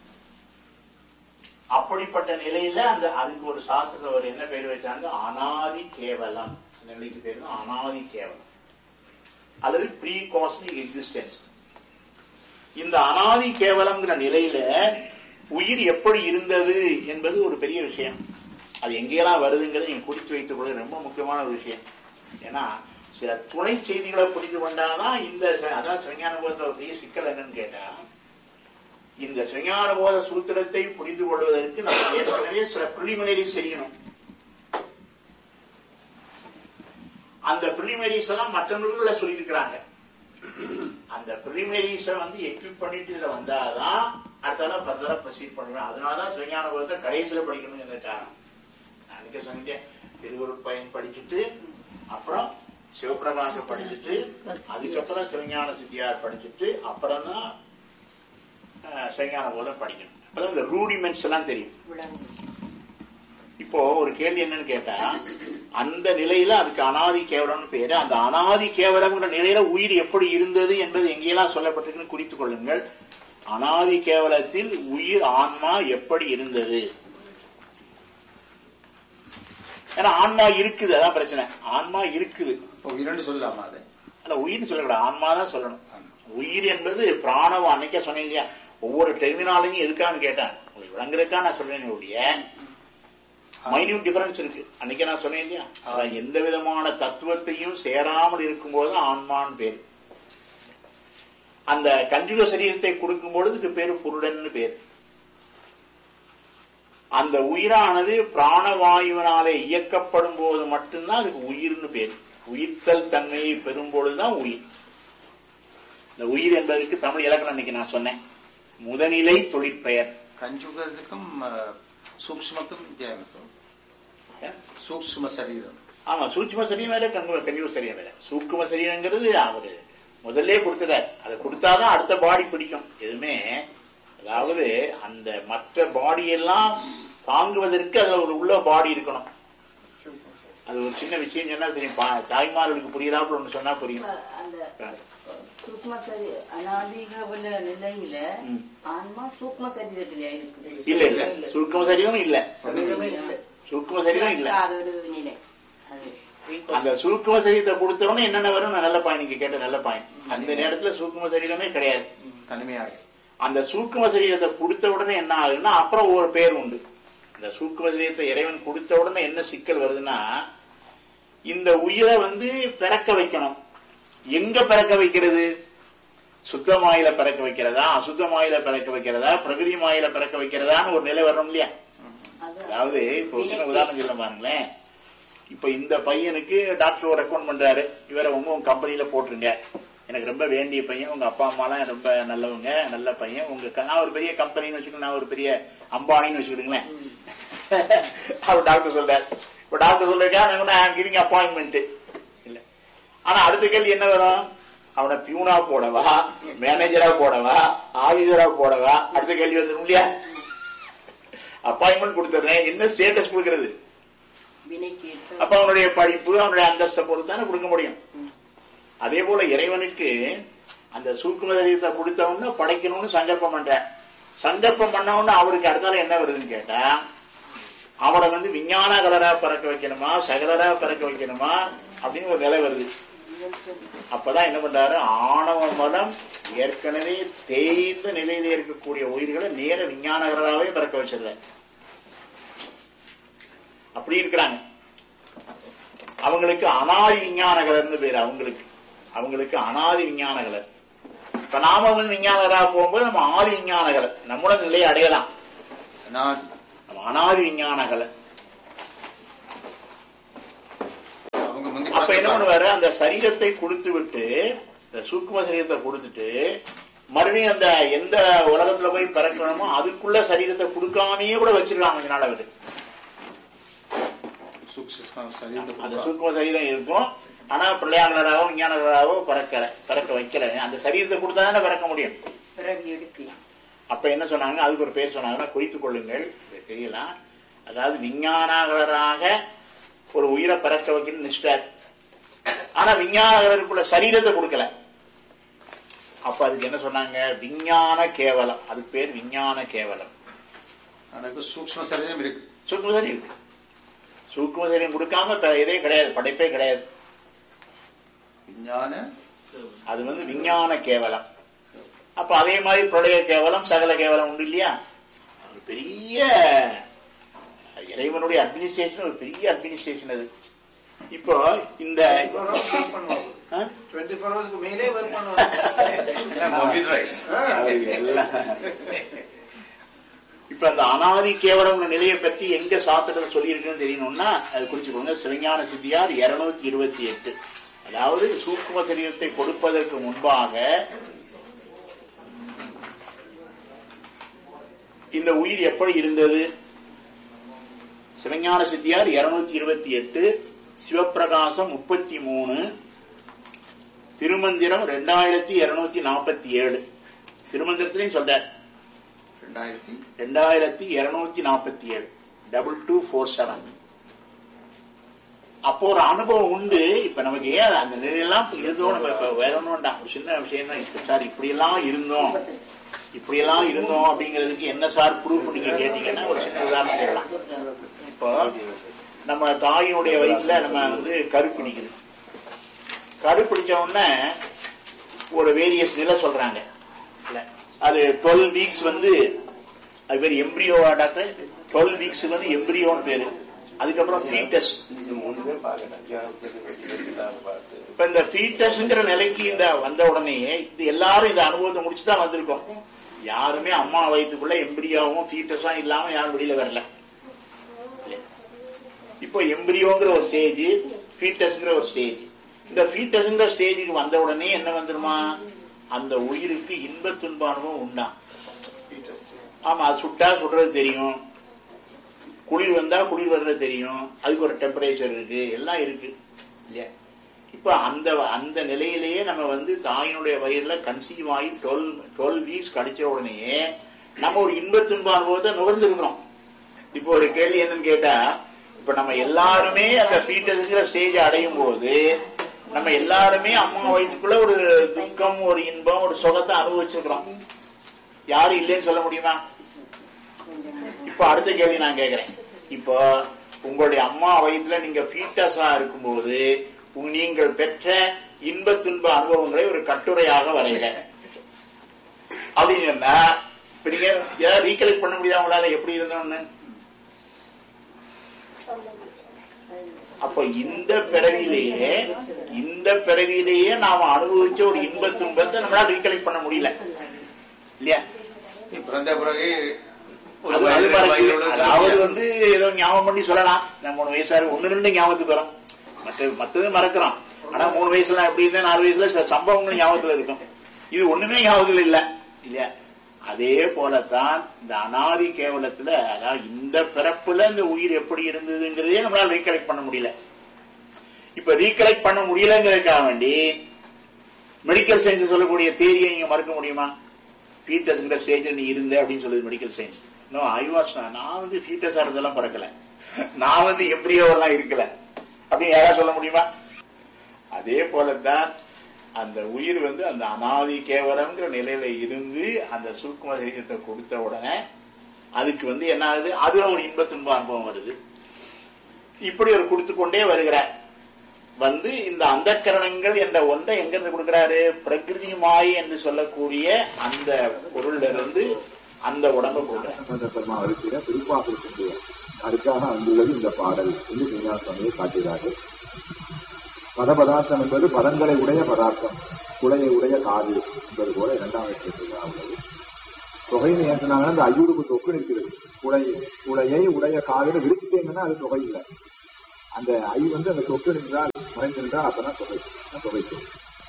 அப்படிப்பட்ட நிலையில அந்த அதுக்கு ஒரு சாஸ்திரத்துல ஒரு என்ன பேர் வச்சாங்க அனாதி கேவலம் அந்த நிலைக்கு பேர் தான் அனாதி கேவலம் அல்லது ப்ரீ காஸ்மிக் எக்ஸிஸ்டன்ஸ் இந்த அனாதி கேவலம்ங்கிற நிலையில உயிர் எப்படி இருந்தது என்பது ஒரு பெரிய விஷயம் அது எங்கெல்லாம் வருதுங்கிறது நீங்க குறித்து வைத்துக் கொள்ள ரொம்ப முக்கியமான ஒரு விஷயம் ஏன்னா சில துணை செய்திகளை புரிந்து கொண்டாதான் இந்த ச- அதான் சிவஞான போதத்துல ஒரு பெரிய சிக்கல் என்னன்னு கேட்டா இந்த சிவஞான போத சூத்திரத்தை புரிந்து கொள்வதற்கு நம்ம ஏற்கனவே சில பிரிலிமினரி செய்யணும் அந்த பிரிலிமினரிஸ் எல்லாம் மற்ற நூல்களை சொல்லியிருக்கிறாங்க அந்த பிரிலிமினரிஸ வந்து எக்யூப் பண்ணிட்டு இதுல வந்தாதான் அடுத்தால ஃபர்தரா ப்ரொசீட் பண்ணுவேன் அதனாலதான் சிவஞான போதத்தை கடைசியில படிக்கணும்னு காரணம் நான் அன்னைக்கே சொன்னேன் திருவருட் பயன் படிச்சுட்டு அப்புறம் சிவபிரகாசம் படிச்சுட்டு அதுக்கப்புறம் சிவஞான சித்தியார் படிச்சுட்டு அப்புறம் தான் சிவஞான போதம் படிக்கணும் அப்பதான் இந்த ரூடிமெண்ட்ஸ் எல்லாம் தெரியும் இப்போ ஒரு கேள்வி என்னன்னு கேட்டா அந்த நிலையில அதுக்கு அனாதி கேவலம்னு பேரு அந்த அனாதி கேவலம்ங்கிற நிலையில உயிர் எப்படி இருந்தது என்பது எங்கெல்லாம் சொல்லப்பட்டிருக்குன்னு குறித்துக் கொள்ளுங்கள் அனாதி கேவலத்தில் உயிர் ஆன்மா எப்படி இருந்தது ஏன்னா ஆன்மா இருக்குது அதான் பிரச்சனை ஆன்மா இருக்குது இப்போ இரண்டு சொல்லலாமா அது அல்ல உயிர்னு சொல்லக்கூடாது ஆன்மா தான் சொல்லணும் உயிர் என்பது பிராணவம் அன்னைக்கே சொன்னேன் இல்லையா ஒவ்வொரு டெர்மினாலஜியும் எதுக்கான்னு கேட்டேன் உங்களுக்கு விளங்குறதுக்கா நான் சொல்றேன் ஒழிய மைன்யூட் டிஃபரன்ஸ் இருக்கு அன்னைக்கு நான் சொன்னேன் இல்லையா அதான் எந்த விதமான தத்துவத்தையும் சேராமல் இருக்கும்போது ஆன்மான்னு பேர் அந்த கஞ்சுக சரீரத்தை கொடுக்கும் பொழுது இதுக்கு பேரு புருடன்னு பேர் அந்த உயிரானது பிராணவாயுவினாலே இயக்கப்படும் போது மட்டும்தான் அதுக்கு உயிர்னு பேர் உயிர்த்தல் தன்மையை பெறும் பொழுதுதான் உயிர் இந்த உயிர் என்பதற்கு தமிழ் இலக்கணம் இன்னைக்கு நான் சொன்னேன் முதநிலை தொழிற்பெயர் கஞ்சுகத்துக்கும் அஹ், சூக்ஷ்மக்கும் வித்தியாசம் சூக்ஷ்ம சரீரம் ஆமா சூட்சும சரீரம் வேற கங்கு கஞ்சுக சரீரம் வேற சூக்கும சரீரங்கிறது அவரு முதல்ல கொடுத்துட்டார் அதை கொடுத்தாதான் அடுத்த பாடி பிடிக்கும் எதுவுமே அதாவது அந்த மற்ற பாடி எல்லாம் தாங்குவதற்கு அதுல ஒரு உள்ள பாடி இருக்கணும் அது ஒரு சின்ன விஷயம் சொன்னா தெரியும் பா- தாய்மார்களுக்கு புரியுதாப்புல ஒண்ணு சொன்னா புரியும் அந்த சூக்ம சரி அநாதிகவுல நிலையில ம். ஆன்மா சூக்ம சரீரத்திலே இருக்குது இல்ல இல்ல சூக்கும சரீரம் இல்ல சரீரமே இல்லை. சூக்கும சரீரம் இல்ல அதோட நிலை அது அந்த சூக்கும சரீரத்தை கொடுத்த உடனே என்னென்ன வரும் நல்ல பாயிண்ட் நீங்க கேட்ட நல்ல பாயிண்ட் அந்த நேரத்துல சூக்கும சரீரமே கிடையாது தனிமையாக அந்த சூக்கும சரீரத்தை கொடுத்த உடனே என்ன ஆகுதுன்னா அப்புறம் ஒரு பேர் உண்டு இந்த சூக்கும சரீரத்தை இறைவன் கொடுத்த உடனே என்ன சிக்கல் வருதுன்னா இந்த உயிரை வந்து பிறக்க வைக்கணும் எங்க பிறக்க வைக்கிறது சுத்த மாயில பிறக்க வைக்கிறதா அசுத்த மாயில பிறக்க வைக்கிறதா பிரகிருதி மாயில பிறக்க வைக்கிறதான்னு ஒரு நிலை வரணும் இல்லையா அது அதாவது இப்போ ஒரு சின்ன உதாரணம் சொல்ல பாருங்களேன் இப்ப இந்த பையனுக்கு டாக்டர் ரெக்கமெண்ட் பண்றாரு இவரை உங்க உங்க கம்பெனில போட்டுருங்க எனக்கு ரொம்ப வேண்டிய பையன் உங்க அப்பா அம்மாலாம் ரொம்ப நல்லவங்க நல்ல பையன் உங்க க- நான் ஒரு பெரிய கம்பெனின்னு வச்சுக்கோங்க நான் ஒரு பெரிய அம்பானின்னு வச்சுக்கிடுங்களேன் அவர் டாக்டர் சொல்றாரு இப்ப டாக்டர் சொல்லிருக்கா நான் கிவிங் அப்பாயின்மெண்ட் இல்ல ஆனா அடுத்த கேள்வி என்ன வரும் அவனை பியூனா போடவா மேனேஜரா போடவா ஆபீசரா போடவா அடுத்த கேள்வி வந்துடும் இல்லையா அப்பாயின்மெண்ட் கொடுத்துறேன் என்ன ஸ்டேட்டஸ் கொடுக்கறது வினைக்கு ஏற்ப அப்ப அவனுடைய படிப்பு அவனுடைய அந்தஸ்தை பொறுத்தானே கொடுக்க முடியும் அதே போல இறைவனுக்கு அந்த சூக்கும சரீரத்தை கொடுத்தவொன்னு படைக்கணும்னு சங்கல்பம் பண்றேன் சங்கல்பம் பண்ணவொன்னு அவருக்கு அடுத்தால என்ன வருதுன்னு கேட்டா அவனை வந்து விஞ்ஞான கலரா பிறக்க வைக்கணுமா சகலரா பிறக்க வைக்கணுமா அப்படின்னு ஒரு நிலை வருது அப்பதான் என்ன பண்றாரு ஆணவ மலம் ஏற்கனவே தேய்ந்த நிலையில இருக்கக்கூடிய உயிர்களை நேர விஞ்ஞானகராகவே பிறக்க வச்சிடுற அப்படி இருக்கிறாங்க அவங்களுக்கு அனாதி விஞ்ஞானகலர்னு பேரு அவங்களுக்கு அவங்களுக்கு அனாதி விஞ்ஞானகலர் இப்ப நாம வந்து விஞ்ஞானகராக போகும்போது நம்ம ஆதி விஞ்ஞானகலர் நம்மளோட நிலையை அடையலாம் அனாதி நம்ம அனாதி விஞ்ஞானகலர் அப்ப என்ன பண்ணுவாரு அந்த சரீரத்தை கொடுத்து விட்டு இந்த சூக்கும சரீரத்தை கொடுத்துட்டு மறுபடியும் அந்த எந்த உலகத்துல போய் பிறக்கணுமோ அதுக்குள்ள சரீரத்தை கொடுக்காமயே கூட வச்சிருக்காங்க கொஞ்ச நாள் அவரு சூக்ஷ்ம சரீரத்தை அந்த கொடுப்பா. சூக்கும சரீரம் இருக்கும் ஆனா பிள்ளையாளராகவோ விஞ்ஞானராகவோ பிறக்கல பிறக்க வைக்கல அந்த சரீரத்தை கொடுத்தா தானே பிறக்க முடியும் பிறவி எடுத்து அப்ப என்ன சொன்னாங்க அதுக்கு ஒரு பேர் சொன்னாங்கன்னா குறித்துக் கொள்ளுங்கள் இது தெரியலாம் அதாவது விஞ்ஞானகலராக ஒரு உயிரை பிறக்க வைக்கணும்னு நிஷ்டார் ஆனா விஞ்ஞானகலருக்குள்ள சரீரத்தை கொடுக்கல அப்ப அதுக்கு என்ன சொன்னாங்க விஞ்ஞான கேவலம் அதுக்கு பேர் விஞ்ஞான கேவலம் ஆனா இப்ப சூக்ஷ்ம சரீரம் இருக்கு சூக்கும சரீரம் இருக்கு சூக்கும சரீரம் கொடுக்காம இப்ப இதே கிடையாது படைப்பே கிடையாது விஞ்ஞான அது வந்து விஞ்ஞான கேவலம் அப்ப அதே மாதிரி பிரளய கேவலம் சகல கேவலம் உண்டு இல்லையா ஒரு பெரிய இறைவனுடைய அட்மினிஸ்ட்ரேஷன் ஒரு பெரிய அட்மினிஸ்ட்ரேஷன் அது இப்போ இந்த ஆ? டுவெண்ட்டி ஃபோர் ஹவர்ஸ்க்கு மேலே ஒர்க் பண்ணுவாங்க மொபில் ரைஸ் அது எல்லாம். இப்ப அந்த அனாதி கேவலம் நிலையை பத்தி எங்க சாத்திரத்தில் சொல்லியிருக்குன்னு தெரியணும்னா அது குறிச்சுக்கோங்க சிவஞான சித்தியார் இருநூத்தி இருபத்தி எட்டு அதாவது சூக்கும சரீரத்தை கொடுப்பதற்கு முன்பாக இந்த உயிர் எப்படி இருந்தது சிவஞான சித்தியார் இருநூத்தி இருபத்தி எட்டு சிவப்பிரகாசம் முப்பத்தி மூணு திருமந்திரம் ரெண்டாயிரத்தி இருநூத்தி நாற்பத்தி ஏழு திருமந்திரத்திலையும் சொல்றார் ரெண்டாயிரத்தி ரெண்டாயிரத்தி இருநூத்தி நாற்பத்தி ஏழு டபுள் டூ ஃபோர் செவன் அப்போ ஒரு அனுபவம் உண்டு இப்ப நமக்கு ஏன் அந்த நிலையெல்லாம் இருந்தோம் நம்ம இப்ப வேற ஒண்ணும் வேண்டாம் ஒரு சின்ன விஷயம் தான் இப்ப சார் இப்படி எல்லாம் இருந்தோம் இப்படி எல்லாம் இருந்தோம் அப்படிங்கிறதுக்கு என்ன சார் ப்ரூஃப் நீங்க கேட்டீங்கன்னா ஒரு சின்ன உதாரணம் சொல்லலாம் இப்போ நம்ம தாயினுடைய வயிற்றுல நம்ம வந்து கருப்பிடிக்குது கருப்பிடிச்ச உடனே ஒரு வேரியஸ் நிலை சொல்றாங்க இல்ல, அது டுவெல் வீக்ஸ் வந்து அது பேர் எம்பிரியோவா டாக்டர் டுவெல் வீக்ஸ் வந்து எம்பிரியோன்னு பேரு அதுக்கப்புறம் ஃபீட்டஸ் இப்ப இந்த ஃபீட்டஸ்ங்கிற நிலைக்கு இந்த வந்த உடனே இது எல்லாரும் இந்த அனுபவத்தை முடிச்சு தான் வந்திருக்கோம் யாருமே அம்மா வயிற்றுக்குள்ள எம்பிரியாவும் ஃபீட்டஸும் இல்லாம யாரும் வெளியில வரல இப்போ எம்பிரியோங்கிற ஒரு ஸ்டேஜ் ஃபீட்டஸ்ங்கிற ஒரு ஸ்டேஜ் இந்த ஃபீட்டஸ்ங்கிற ஸ்டேஜுக்கு வந்த உடனே என்ன வந்துருமா அந்த உயிருக்கு இன்ப துன்ப அனுபவம் உண்டா ஆமா அது சுட்டா சுடுறது தெரியும் குளிர் வந்தா குளிர் வர்றது தெரியும் அதுக்கு ஒரு டெம்பரேச்சர் இருக்கு எல்லாம் இருக்கு இல்லையா இப்ப அந்த அந்த நிலையிலேயே நம்ம வந்து தாயினுடைய வயிறுல கன்சீவ் ஆகி டுவெல் டுவெல் வீக்ஸ் கடிச்ச உடனே நம்ம ஒரு இன்ப துன்ப அனுபவத்தை நுகர்ந்துருக்கிறோம் இப்போ ஒரு கேள்வி என்னன்னு கேட்டா இப்ப நம்ம எல்லாருமே அந்த ஃபீட்டஸ்ங்கிற ஸ்டேஜ் அடையும் போது நம்ம எல்லாருமே அம்மா வயிற்றுக்குள்ள ஒரு துக்கம் ஒரு இன்பம் ஒரு சுகத்தை அனுபவிச்சிருக்கிறோம் யாரும் இல்லைன்னு சொல்ல முடியுமா இப்ப அடுத்த கேள்வி நான் கேக்குறேன் இப்போ உங்களுடைய அம்மா வயிற்றுல நீங்க ஃபீட்டஸா இருக்கும்போது உங்க- நீங்கள் பெற்ற இன்ப துன்ப அனுபவங்களை ஒரு கட்டுரையாக வரைக அப்படின்னு சொன்னா இப்ப நீங்க ஏதாவது ரீகலெக்ட் பண்ண முடியாது உங்களால எப்படி இருந்தோம்னு அப்ப இந்த பிறவியிலேயே இந்த பிறவியிலேயே நாம அனுபவிச்ச ஒரு இன்ப துன்பத்தை நம்மளால ரீகலெக்ட் பண்ண முடியல இல்லையா பிறந்த பிறகு ஒரு அது- அது வயது, பாருங்க, வயது உள்ளது அதாவது சொல்ல வந்து ஏதோ ஞாபகம் பண்ணி சொல்லலாம் நான் மூணு வயசா இருக்கு ஒண்ணு ரெண்டு ஞாபகத்துக்கு வரும் மற்ற மத்தது மறக்கிறோம் ஆனா மூணு வயசுல எப்படி இருந்தா நாலு வயசுல சில சம்பவங்கள் ஞாபகத்துல இருக்கும் இது ஒண்ணுமே ஞாபகத்துல இல்ல இல்லையா அதே போலத்தான் இந்த அனாதி கேவலத்துல அதாவது இந்த பிறப்புல இந்த உயிர் எப்படி இருந்ததுங்கிறதே நம்மளால ரீகலெக்ட் பண்ண முடியல இப்ப ரீகலெக்ட் பண்ண முடியலங்கிறதுக்காக வேண்டி மெடிக்கல் சயின்ஸ் சொல்லக்கூடிய தேரியை நீங்க மறுக்க முடியுமா ஃபீட்டஸ்ங்கிற ஸ்டேஜில் நீ இருந்த அப்படின்னு சொல்லுது medical science no I was நான் வந்து ஃபீட்டஸா இருந்தெல்லாம் பறக்கல நான் வந்து எல்லாம் இருக்கல அப்படின்னு யாரா சொல்ல முடியுமா அதே போலதான் அந்த உயிர் வந்து அந்த அனாதி கேவலம்ங்கிற நிலையில இருந்து அந்த சூக்கும சரீரத்தை கொடுத்த உடனே அதுக்கு வந்து என்ன ஆகுது அதுல ஒரு இன்ப துன்ப அனுபவம் வருது இப்படி ஒரு கொடுத்து கொண்டே வருகிறார் வந்து இந்த அந்தக்கரணங்கள் என்ற ஒன்றை எங்கிருந்து கொடுக்கிறாரு பிரகிருதி மாய் என்று சொல்லக்கூடிய அந்த பொருள்ல இருந்து அந்த உடம்பை கொடுக்கிறார் சம்பந்தப்பெருமா இருக்கிற திருப்பாசத்திற்கு அதுக்காக வந்துள்ளது இந்த பாடல் என்று மீனாசாமியை காட்டுகிறார்கள் பதபதார்த்தம் என்பது பதங்களை உடைய பதார்த்தம் குலையை உடைய காது என்பது போல இரண்டாம் இடத்திற்கு உள்ளது தொகைன்னு ஏன் சொன்னாங்கன்னா அந்த ஐயூருக்கு தொக்கு நிற்கிறது குலை குலையை உடைய காதுல விரிச்சிட்டீங்கன்னா அது தொகை இல்லை அந்த ஐ வந்து அந்த தொட்டு நின்றால் மறைந்து நின்றால் அப்பதான் தொகை அதான் தொகை சொல்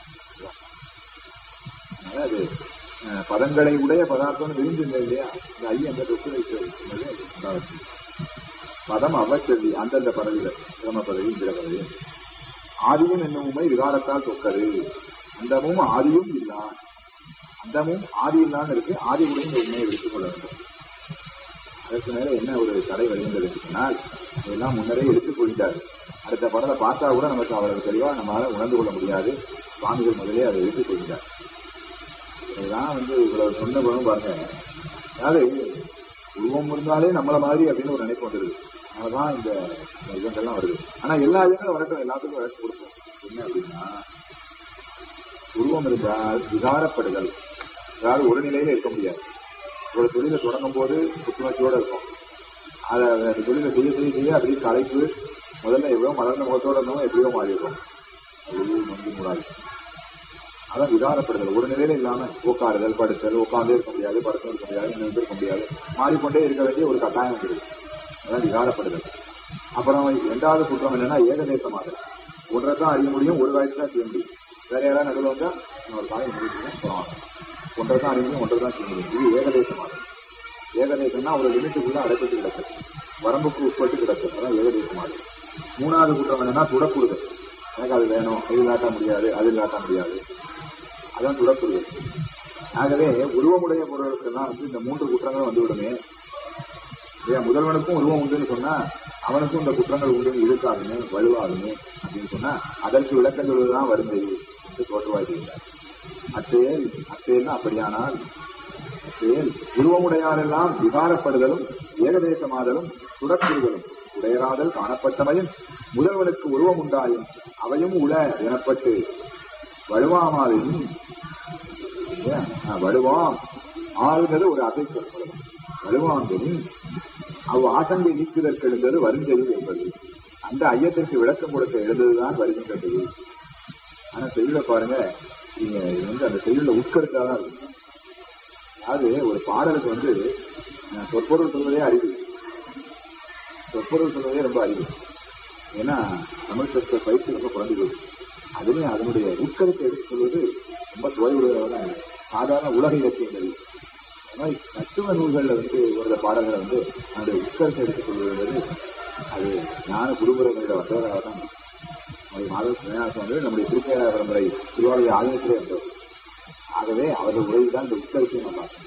அதனால அது அஹ், பதங்களை உடைய பதார்த்தம்னு விரிஞ்சிருந்த இல்லையா இந்த ஐ அந்த தொட்டு வைத்து சொன்னது அது உண்டாச்சு. பதம் அவச்செல்வி அந்தந்த பதவிகள் பிரம பதவி இந்திர பதவி ஆதியும் என்னும் உண்மை விகாரத்தால் தொக்கது அந்தமும் ஆதியும் இல்லா அந்தமும் ஆதி இல்லான்னு இருக்கு ஆதி கூட இந்த உண்மையை எடுத்துக் கொள்ள வேண்டும் அதற்கு மேல என்ன ஒரு தடை வருகின்றது என்று சொன்னால் இதெல்லாம் முன்னரே எடுத்துக் கொண்டார் அடுத்த படத்தை பார்த்தா கூட நமக்கு அவ்வளவு தெளிவா நம்மளால உணர்ந்து கொள்ள முடியாது சுவாமிகள் முதலே அதை எடுத்துக் கொண்டார் இதெல்லாம் வந்து இவ்வளவு சொன்ன பிறகு பாருங்க அதாவது உருவம் இருந்தாலே நம்மள மாதிரி அப்படின்னு ஒரு நினைப்பு வந்துருது அதனாலதான் இந்த இந்த இதெல்லாம் வருது ஆனா எல்லா இதங்களும் வரட்டும் எல்லாத்துக்கும் வழக்கு கொடுப்போம் என்ன அப்படின்னா உருவம் இருந்தால் விகாரப்படுதல் அதாவது ஒரு நிலையில இருக்க முடியாது ஒரு தொழிலை தொடங்கும் போது புத்துணர்ச்சியோட இருக்கும் அதை அந்த தொழிலை செய்ய செய்ய செய்ய அப்படியே களைப்பு முதல்ல எவ்வளவு மலர்ந்த முகத்தோட இருந்தவங்க எப்படியோ மாறிடுறோம் அப்படியே மங்கி மூடாது அதான் விகாரப்படுதல் ஒரு நிலையில இல்லாம உட்காருதல் படுத்தல் உட்கார்ந்தே இருக்க முடியாது படுத்தும் இருக்க முடியாது நின்று இருக்க முடியாது மாறிக்கொண்டே இருக்க வேண்டிய ஒரு கட்டாயம் வந்துருது அதான் விகாரப்படுதல் அப்புறம் இரண்டாவது குற்றம் என்னன்னா ஏகதேசமாக ஒன்றை தான் அறிய முடியும் ஒரு வாய்ப்பு தான் செய்ய முடியும் வேற யாராவது நடுவில் வந்தா இன்னொரு காயம் முடியும் போவாங்க ஒன்றை தான் அறிய முடியும் ஒன்றை தான் செய்ய முடியும் இது ஏகதேசமாக ஏகதேசம்னா ஒரு லிமிட்டுக்குள்ள அடைப்பட்டு கிடக்கு வரம்புக்கு உட்பட்டு கிடக்கு அதான் ஏகதேசமாக மூணாவது குற்றம் என்னன்னா துடக்குடுதல் எனக்கு அது வேணும் இது இல்லாட்ட முடியாது அது இல்லாட்ட முடியாது அதான் துடக்குடுதல் ஆகவே உருவமுடைய பொருளுக்கெல்லாம் வந்து இந்த மூன்று குற்றங்களும் வந்துவிடுமே இல்லையா முதல்வனுக்கும் உருவம் உண்டுன்னு சொன்னா அவனுக்கும் இந்த குற்றங்கள் உண்டுன்னு இருக்காதுன்னு வலுவாகுமே அப்படின்னு சொன்னா அதற்கு விளக்கம் சொல்வதுதான் வருந்தை என்று தோற்றுவாய் செய்கிறார் அச்செயல் அச்செயல்னா அப்படியானால் அச்செயல் உருவமுடையாரெல்லாம் விகாரப்படுதலும் ஏகதேசமாதலும் துடக்குறுதலும் உடையராதல் காணப்பட்டமையும் முதல்வனுக்கு உருவம் உண்டாயும் அவையும் உள எனப்பட்டு வலுவாமாவின் ஏன்? ஆ, வலுவாம் ஆளுநது ஒரு அசை சொல் வலுவாம்பின் அவ் ஆசங்கை நீக்குதற்கு எழுந்தது வருஞ்செய்தி என்பது அந்த ஐயத்திற்கு விளக்கம் கொடுக்க எழுந்ததுதான் வருகின்றது ஆனா செய்யுள பாருங்க நீங்க இது வந்து அந்த செய்யுள உட்கருத்தாதான் இருக்கும் அதாவது ஒரு பாடலுக்கு வந்து அஹ், சொற்பொருள் சொல்வதே அறிவு சொற்பொருள் சொல்வதே ரொம்ப அறிவு ஏன்னா தமிழ் சொற்க பயிற்சி ரொம்ப குறைந்து போகுது அதுவே அதனுடைய உட்கருத்தை எடுத்து சொல்வது ரொம்ப தொலைவுடையதாக சாதாரண உலக இலக்கியங்கள் அது மாதிரி தத்துவ நூல்களில் வந்து ஒரு பாடல்களை வந்து அதனுடைய உட்கருத்தை எடுத்துக் கொள்வது அது ஞான குருபுரங்களில் வந்தவராக தான் நம்முடைய மாதவ சிவநாசம் வந்து நம்முடைய திருப்பேர பரம்பரை திருவாரூர் ஆலயத்திலே வந்தவர் ஆகவே அவர்கள் உரையில் தான் இந்த உட்கருத்தை நம்ம பார்க்கணும்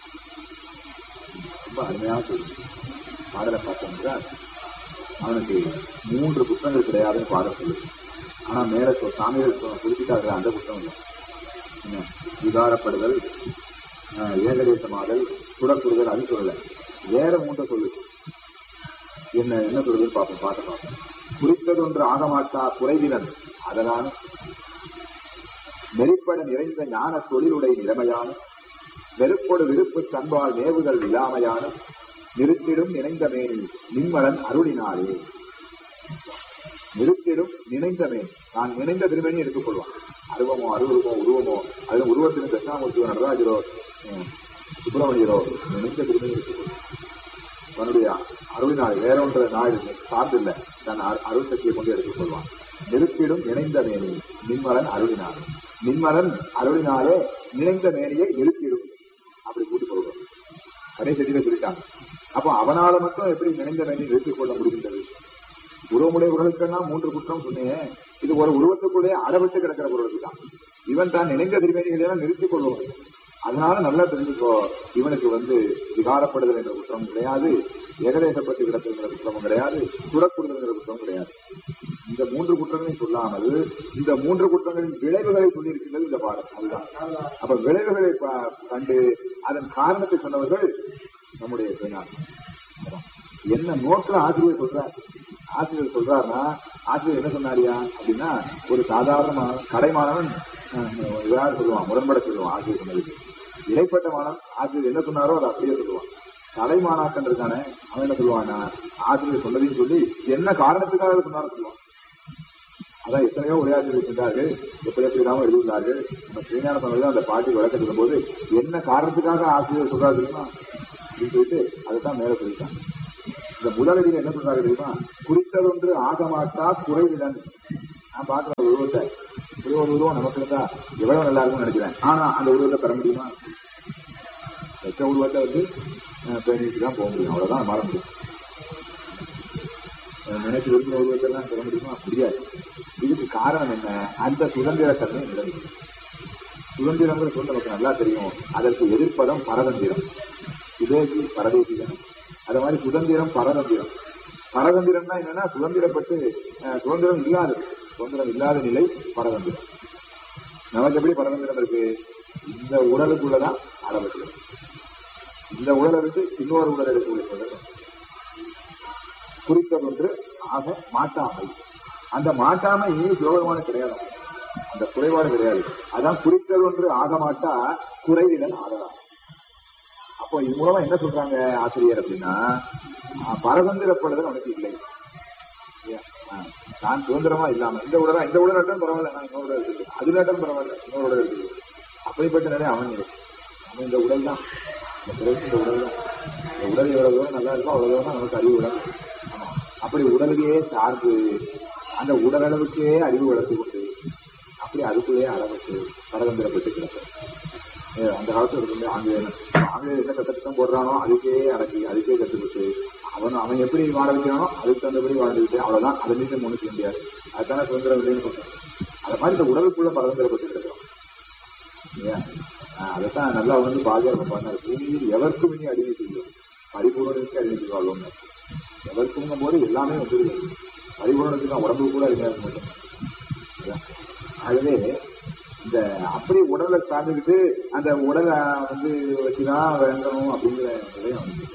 ரொம்ப அருமையாக சொல்லும் பாடலை பார்த்தோம் என்றால் அவனுக்கு மூன்று புத்தகங்கள் கிடையாதுன்னு பாடல் சொல்லுது ஆனா மேல சொ- சாமிகள் சொ- குறிப்பிட்டார்கள் அந்த புத்தகம் இல்லை என்ன விகாரப்படுதல் ஆஹ், ஏகதேசமாதல் சுடக்குறுதல் அது சொல்லல வேற மூன்றை சொல்லு என்ன என்ன சொல்லுதுன்னு பார்ப்போம் பாட்டு பார்ப்போம் குறித்ததொன்று ஆகமாட்டா குறைவிலன் அதனால் நெறிப்பட நிறைந்த ஞான தொழிலுடை நிலைமையான வெறுப்பொடு விருப்பு தன்பால் நேவுதல் இல்லாமையான நிறுத்திடும் நினைந்த மேனி நிம்மலன் அருளினாரே நிறுத்திடும் நினைந்த மேனி நான் நினைந்த திருமணி எடுத்துக் கொள்வான் அருவமோ அருவருமோ உருவமோ அதுல உருவத்தின் தட்சிணாமூர்த்தியோ நடராஜரோ ஹம், சுப்பிரமணியரோ நினைந்த திருமணி எடுத்துக் கொள்வான் தன்னுடைய அருளினாள் வேற ஒன்ற நாள் சார்ந்தில்லை தன் அரு- அருள் சக்தியை கொண்டு எடுத்துக் கொள்வான் நிறுத்திடும் நினைந்த மேனி நின்மலன் அருளினார் நின்மலன் அருளினாலே நினைந்த மேனியை நிறுத்திடும் அப்படி கூட்டி சொல்றோம் கடைசெட்டியில சொல்லிட்டாங்க அப்போ அவனால மட்டும் எப்படி நினைந்த மேனி நிறுத்திக் கொள்ள முடிகின்றது உருவமுடைய பொருளுக்கெல்லாம் மூன்று குற்றம் சொன்னேன் இது ஒரு உருவத்துக்குள்ளே அடவிட்டு கிடக்கிற பொருளுக்கு தான் இவன் தான் நினைந்த திருமேனிகளை எல்லாம் நிறுத்திக் கொள்வான் அதனால நல்லா தெரிஞ்சுக்கோ இவனுக்கு வந்து விகாரப்படுதல் என்ற குற்றம் கிடையாது ஏகதேசப்பட்டு கிடக்குங்கிற குற்றமும் கிடையாது துறக்குறுதல்ங்கிற குற்றம் கிடையாது இந்த மூன்று குற்றங்களையும் சொல்லாமல் இந்த மூன்று குற்றங்களின் விளைவுகளை சொல்லியிருக்கின்றது இந்த பாடம் அதுதான் அப்ப விளைவுகளை ப- கண்டு அதன் காரணத்தை சொன்னவர்கள் நம்முடைய பெண்ணார் என்ன நோக்கில் ஆசிரியர் சொல்றார் ஆசிரியர் சொல்றாருன்னா ஆசிரியர் என்ன சொன்னாரியா அப்படின்னா ஒரு சாதாரண கடைமானவன் இவராக சொல்லுவான் முரண்பட சொல்லுவான் ஆசிரியர் சொன்னதுக்கு இடைப்பட்ட மாணவன் ஆசிரியர் என்ன சொன்னாரோ அதை அப்படியே சொல்லுவான் தலைமானாக்கன் இருக்கானே அவன் என்ன சொல்லுவான்னா ஆசிரியர் சொன்னதையும் சொல்லி என்ன காரணத்துக்காக சொன்னாரோ சொல்லுவான் அதான் எத்தனையோ உரையாற்றல் இருக்கின்றார்கள் எப்படி எப்படி இல்லாமல் எழுதியுள்ளார்கள் நம்ம ஸ்ரீஞான சொன்னது அந்த பாட்டி விளக்க சொல்லும்போது என்ன காரணத்துக்காக ஆசிரியர் சொல்றாரு தெரியுமா அப்படின்னு சொல்லிட்டு அதை தான் மேல சொல்லிட்டாங்க இந்த முதலடியில் என்ன சொல்றாரு தெரியுமா குறித்ததொன்று ஆகமாட்டா குறைவிடன் நான் பார்க்கிற ஒரு உருவத்தை இப்படி ஒரு உருவம் நமக்கு இருந்தா எவ்வளவு நல்லா இருக்கும்னு நினைக்கிறேன் ஆனா அந்த உருவத்தை பெற முடியுமா வச்ச உருவத்தை வந்து அஹ், பேணிட்டு தான் போக முடியும் அவ்வளவுதான் மாற முடியும் அஹ், நினைச்சு விரும்பின உருவத்தை எல்லாம் பெற முடியுமா முடியாது இதுக்கு காரணம் என்ன அந்த சுதந்திர தன்மை நிலவு சுதந்திரங்கிற சொல் நமக்கு நல்லா தெரியும் அதற்கு எதிர்ப்பதம் பரதந்திரம் சுதேசி பரதேசிகனம் அது மாதிரி சுதந்திரம் பரதந்திரம் பரதந்திரம்னா என்னன்னா சுதந்திரப்பட்டு அஹ், சுதந்திரம் இல்லாதது சுதந்திரம் இல்லாத நிலை பரதந்திரம் நமக்கு எப்படி பரதந்திரம் இருக்கு இந்த உடலுக்குள்ளதான் அளவு இந்த உடலை விட்டு இன்னொரு உடல் எடுக்கக்கூடிய சுதந்திரம் குறித்ததொன்று ஆக மாட்டாமை அந்த மாட்டாமை சிவபெருமான கிடையாது அந்த குறைபாடு கிடையாது அதான் குறித்ததொன்று ஆக மாட்டா குறைவிடன் ஆகலாம் அப்போ இது மூலமா என்ன சொல்றாங்க ஆசிரியர் அப்படின்னா ஆஹ், பரதந்திரப்படுதல் அவனுக்கு இல்லை இல்லையா? ஆஹ், நான் சுதந்திரமா இல்லாம இந்த உடலா இந்த உடல் நட்டம் பரவாயில்ல நான் இன்னொரு உடல் இருக்குது அது நட்டம் பரவாயில்ல இன்னொரு உடல் இருக்குது அப்படிப்பட்ட நிலை அவன் இல்லை அவன் இந்த உடல் தான் இந்த பிறகு இந்த உடல் தான் இந்த உடல் எவ்வளவு தூரம் நல்லா இருக்கோ அவ்வளவு தூரம் தான் நமக்கு அறிவு உடல் ஆமா. அப்படி உடலையே சார்ந்து அந்த உடலளவுக்கே அறிவு வளர்த்து கொண்டு அப்படி அதுக்குள்ளேயே அளவுக்கு பரதந்திரப்பட்டு கிடக்கும் ஏ, அந்த காலத்துல இருக்கு ஆங்கிலேயன் ஆங்கிலேயர் என்ன சட்டத்திட்டம் போடுறானோ அதுக்கே அடக்கி அதுக்கே கற்றுக்கிட்டு அவன் அவன் எப்படி வாழ வைக்கிறானோ அதுக்கு தகுந்தபடி வாழ்ந்துட்டு அவ்வளவுதான் அதை மீண்டும் ஒண்ணு செய்ய முடியாது அதுதானே சுதந்திரம் இல்லைன்னு சொல்றேன் அது மாதிரி இந்த உடலுக்குள்ள பரதந்திரப்பட்டு கிடக்கிறோம் இல்லையா ஆஹ் அதைத்தான் நல்லா வந்து பாஜக பண்ணார் பூமியில் எவருக்கும் இனி அடிமை செய்யும் பரிபூரணத்துக்கு அடிமை செய்வாள் எவருக்குங்கும் போது எல்லாமே வந்துருது பரிபூரணத்துக்கு தான் உடம்பு கூட அடிமையாக இருக்க மாட்டோம் இல்லையா? ஆகவே இந்த அப்படி உடலை சார்ந்துக்கிட்டு அந்த உடலை வந்து வச்சுதான் வேண்டணும் அப்படிங்கிற நிலையம் வந்து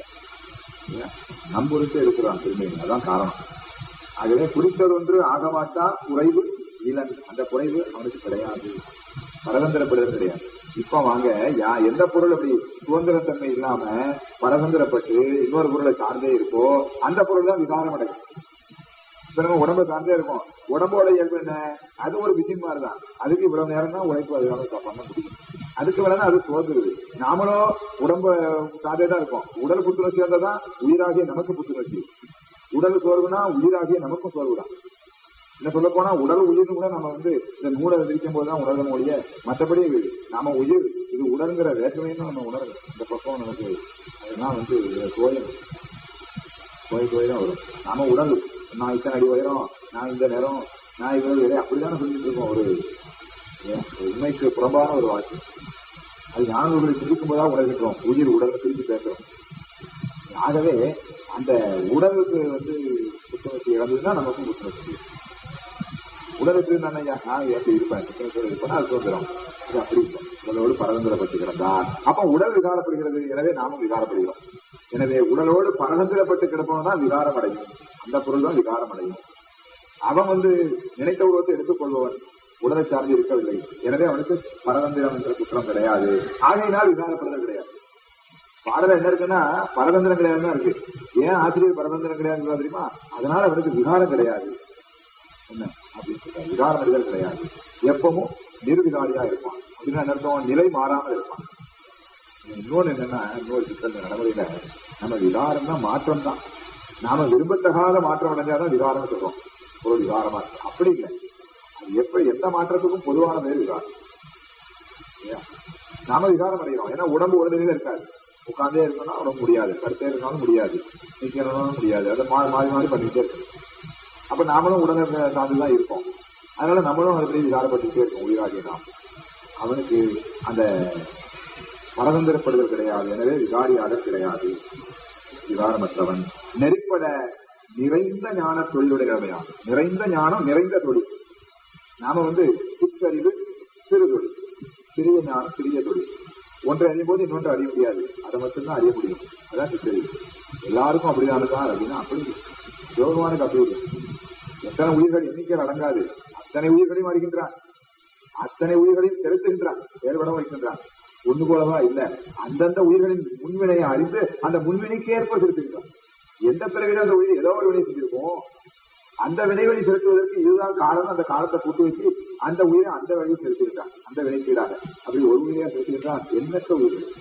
நம்புறது இருக்கிறான் திரும்பி அதான் காரணம் ஆகவே குறித்தது ஒன்று ஆகமாட்டா குறைவு இளன் அந்த குறைவு அவனுக்கு கிடையாது பரதந்திரப்படுதல் கிடையாது இப்ப வாங்க யா எந்த பொருள் அப்படி சுதந்திரத்தன்மை இல்லாம பரதந்திரப்பட்டு இன்னொரு பொருளை சார்ந்தே இருக்கோ அந்த பொருள் தான் விகாரம் அடையும் இப்ப நம்ம உடம்ப சார்ந்தே இருக்கும் உடம்போட இயல்பு என்ன அது ஒரு மிஷின் மாதிரி தான் அதுக்கு இவ்வளவு நேரம் தான் உழைப்பு அதுக்காக பண்ண முடியும் அதுக்கு மேலதான் அது சோர்ந்துருது நாமளும் உடம்ப சார்ந்தே தான் இருக்கோம் உடல் புத்துணர்ச்சி வந்தா தான் உயிராகிய நமக்கு புத்துணர்ச்சி உடல் சோர்வுனா உயிராகிய நமக்கும் சோர்வுதான் என்ன சொல்ல போனா உடல் உயிர்னு கூட நம்ம வந்து இந்த நூலை விரிக்கும் போதுதான் உணர்ந்த ஒழிய மற்றபடி நாம உயிர் இது உடல்ங்கிற வேற்றுமைன்னு நம்ம உணர்வு இந்த பக்கம் நமக்கு அதெல்லாம் வந்து கோயம் கோயில் கோயில் தான் வரும் நாம உடல் நான் இத்தனை அடி உயரம் நான் இந்த நேரம் நான் இவ்வளவு இறை அப்படிதானே சொல்லிட்டு இருக்கோம் ஒரு ஏன், ஒரு உண்மைக்கு புறம்பான ஒரு வாக்கு அது ஞானங்களை சிந்திக்கும் போதா உணர்கின்றோம் உயிர் உடலை பிரித்து பேசுறோம் ஆகவே அந்த உடலுக்கு வந்து புத்துணர்ச்சி இழந்ததுன்னா நமக்கும் புத்துணர்ச்சி உடலுக்கு நான் ஐயா நான் எப்படி இருப்பேன் புத்துணர்ச்சியோட இருப்பேன் அது சுதந்திரம் இது அப்படி இல்லை உடலோடு பரதந்திரப்பட்டு கிடந்தார் அப்ப உடல் விகாரப்படுகிறது எனவே நாமும் விகாரப்படுகிறோம் எனவே உடலோடு பரதந்திரப்பட்டு கிடப்பவன் தான் விகாரம் அடையும் அந்த பொருள் தான் விகாரம் அடையும் அவன் வந்து நினைத்த உருவத்தை எடுத்துக் கொள்பவன் உடலை சார்ந்து இருக்கவில்லை எனவே அவனுக்கு பரதந்திரம் என்ற குற்றம் கிடையாது ஆகையினால் விகாரப்படுதல் கிடையாது பாடல என்ன இருக்குன்னா பரதந்திரம் கிடையாதுன்னு இருக்கு ஏன் ஆசிரியர் பரதந்திரம் கிடையாது தெரியுமா அதனால அவனுக்கு விகாரம் கிடையாது என்ன அப்படின்னு சொல்றாரு விகாரம் அடைதல் கிடையாது எப்பவும் நிர்விகாரியா இருப்பான் அப்படின்னு என்ன அர்த்தம் நிலை மாறாமல் இருப்பான் இன்னொன்னு என்னன்னா இன்னொரு சிக்கல் இந்த நடைமுறையில நம்ம விகாரம் தான் மாற்றம் தான் நாம விரும்பத்தகாத மாற்றம் அடைஞ்சாதான் விகாரம் சொல்றோம் ஒரு விகாரமா இருக்கு அப்படி இல்லை அது எப்படி எந்த மாற்றத்துக்கும் பொதுவான பேர் விகாரம் இல்லையா? நாம விகாரம் அடைகிறோம் ஏன்னா உடம்பு ஒரு நிலையில இருக்காது உட்கார்ந்தே இருக்கணும்னா உடம்பு முடியாது படுத்தே இருந்தாலும் முடியாது நிக்கணும்னாலும் முடியாது அதை மாறி மாறி மாறி பண்ணிட்டே இருக்கணும் அப்ப நாமளும் உடனே சார்ந்துதான் இருப்போம் அதனால நம்மளும் அதுபடி விகாரப்பட்டுட்டே இருக்கோம் உயிராகிய நாம் அவனுக்கு அந்த பரதந்திரப்படுதல் கிடையாது எனவே விகாரியாளர் கிடையாது விகாரமற்றவன் நெறிப்பட நிறைந்த ஞான தொழிலுடையவையான் நிறைந்த ஞானம் நிறைந்த தொழில் நாம வந்து சிற்றறிவு சிறு தொழில் சிறிய ஞானம் சிறிய தொழில் ஒன்றை அறியும் போது இன்னொன்று அறிய முடியாது அதை மட்டும்தான் அறிய முடியும் அதான் சிற்றறிவு எல்லாருக்கும் அப்படிதானுதான் அப்படின்னா அப்படி இல்லை. சிவபெருமானுக்கு அப்படி இல்லை எத்தனை உயிர்கள் எண்ணிக்கையில் அடங்காது அத்தனை உயிர்களையும் அறிகின்றான் அத்தனை உயிர்களையும் செலுத்துகின்றான் செயல்பட வைக்கின்றான் ஒண்ணு போலவா இல்ல அந்தந்த உயிர்களின் முன்வினையை அறிந்து அந்த முன்வினைக்கு ஏற்ப செலுத்துகின்றான் எந்த பிறவில அந்த உயிர் ஏதோ ஒரு வினை செஞ்சிருக்கோம் அந்த வினைவழி செலுத்துவதற்கு இதுதான் காரணம் அந்த காலத்தை கூட்டு வச்சு அந்த உயிரை அந்த வழியில் செலுத்திருக்கான் அந்த வினைக்கீடாக அப்படி ஒரு உயிரையா செலுத்துகின்றான் எண்ணற்ற உயிர்கள்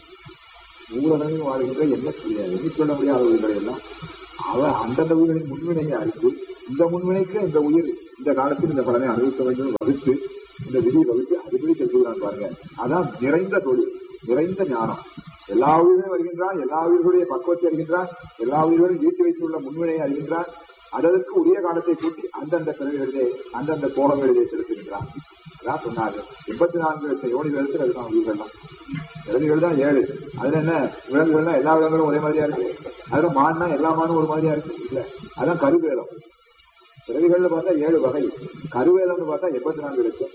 மூலனையும் வாழ்கின்ற எண்ண எண்ணிக்கொள்ள முடியாத உயிர்கள் எல்லாம் அவன் அந்தந்த உயிர்களின் முன்வினையை அறிந்து இந்த முன்வினைக்கு இந்த உயிர் இந்த காலத்தில் இந்த பலனை அனுபவிக்க வேண்டும் வகுத்து இந்த விதியை வகுத்து அதுபடி செலுத்துகிறான் பாருங்க அதான் நிறைந்த தொழில் நிறைந்த ஞானம் எல்லா உயிர்களும் வருகின்றான் எல்லா உயிர்களுடைய பக்குவத்தை அறிகின்றான் எல்லா உயிர்களும் ஈட்டி வைத்துள்ள முன்வினையை அறிகின்றான் அதற்கு உரிய காலத்தை கூட்டி அந்தந்த பிறவிகளிலே அந்தந்த கோலங்களிலே செலுத்துகின்றான் அதான் சொன்னார்கள் எண்பத்தி நான்கு லட்சம் யோனி வேதத்தில் அதுதான் உயிர்கள்லாம் பிறவிகள் தான் ஏழு அதுல என்ன விலங்குகள்னா எல்லா விலங்குகளும் ஒரே மாதிரியா இருக்கு அதுல மான்னா எல்லா மானும் ஒரு மாதிரியா இருக்கு இல்ல அதான் கருவேலம் பிறவிகள்னு பார்த்தா ஏழு வகை கருவேலம்னு பார்த்தா எண்பத்தி நான்கு லட்சம்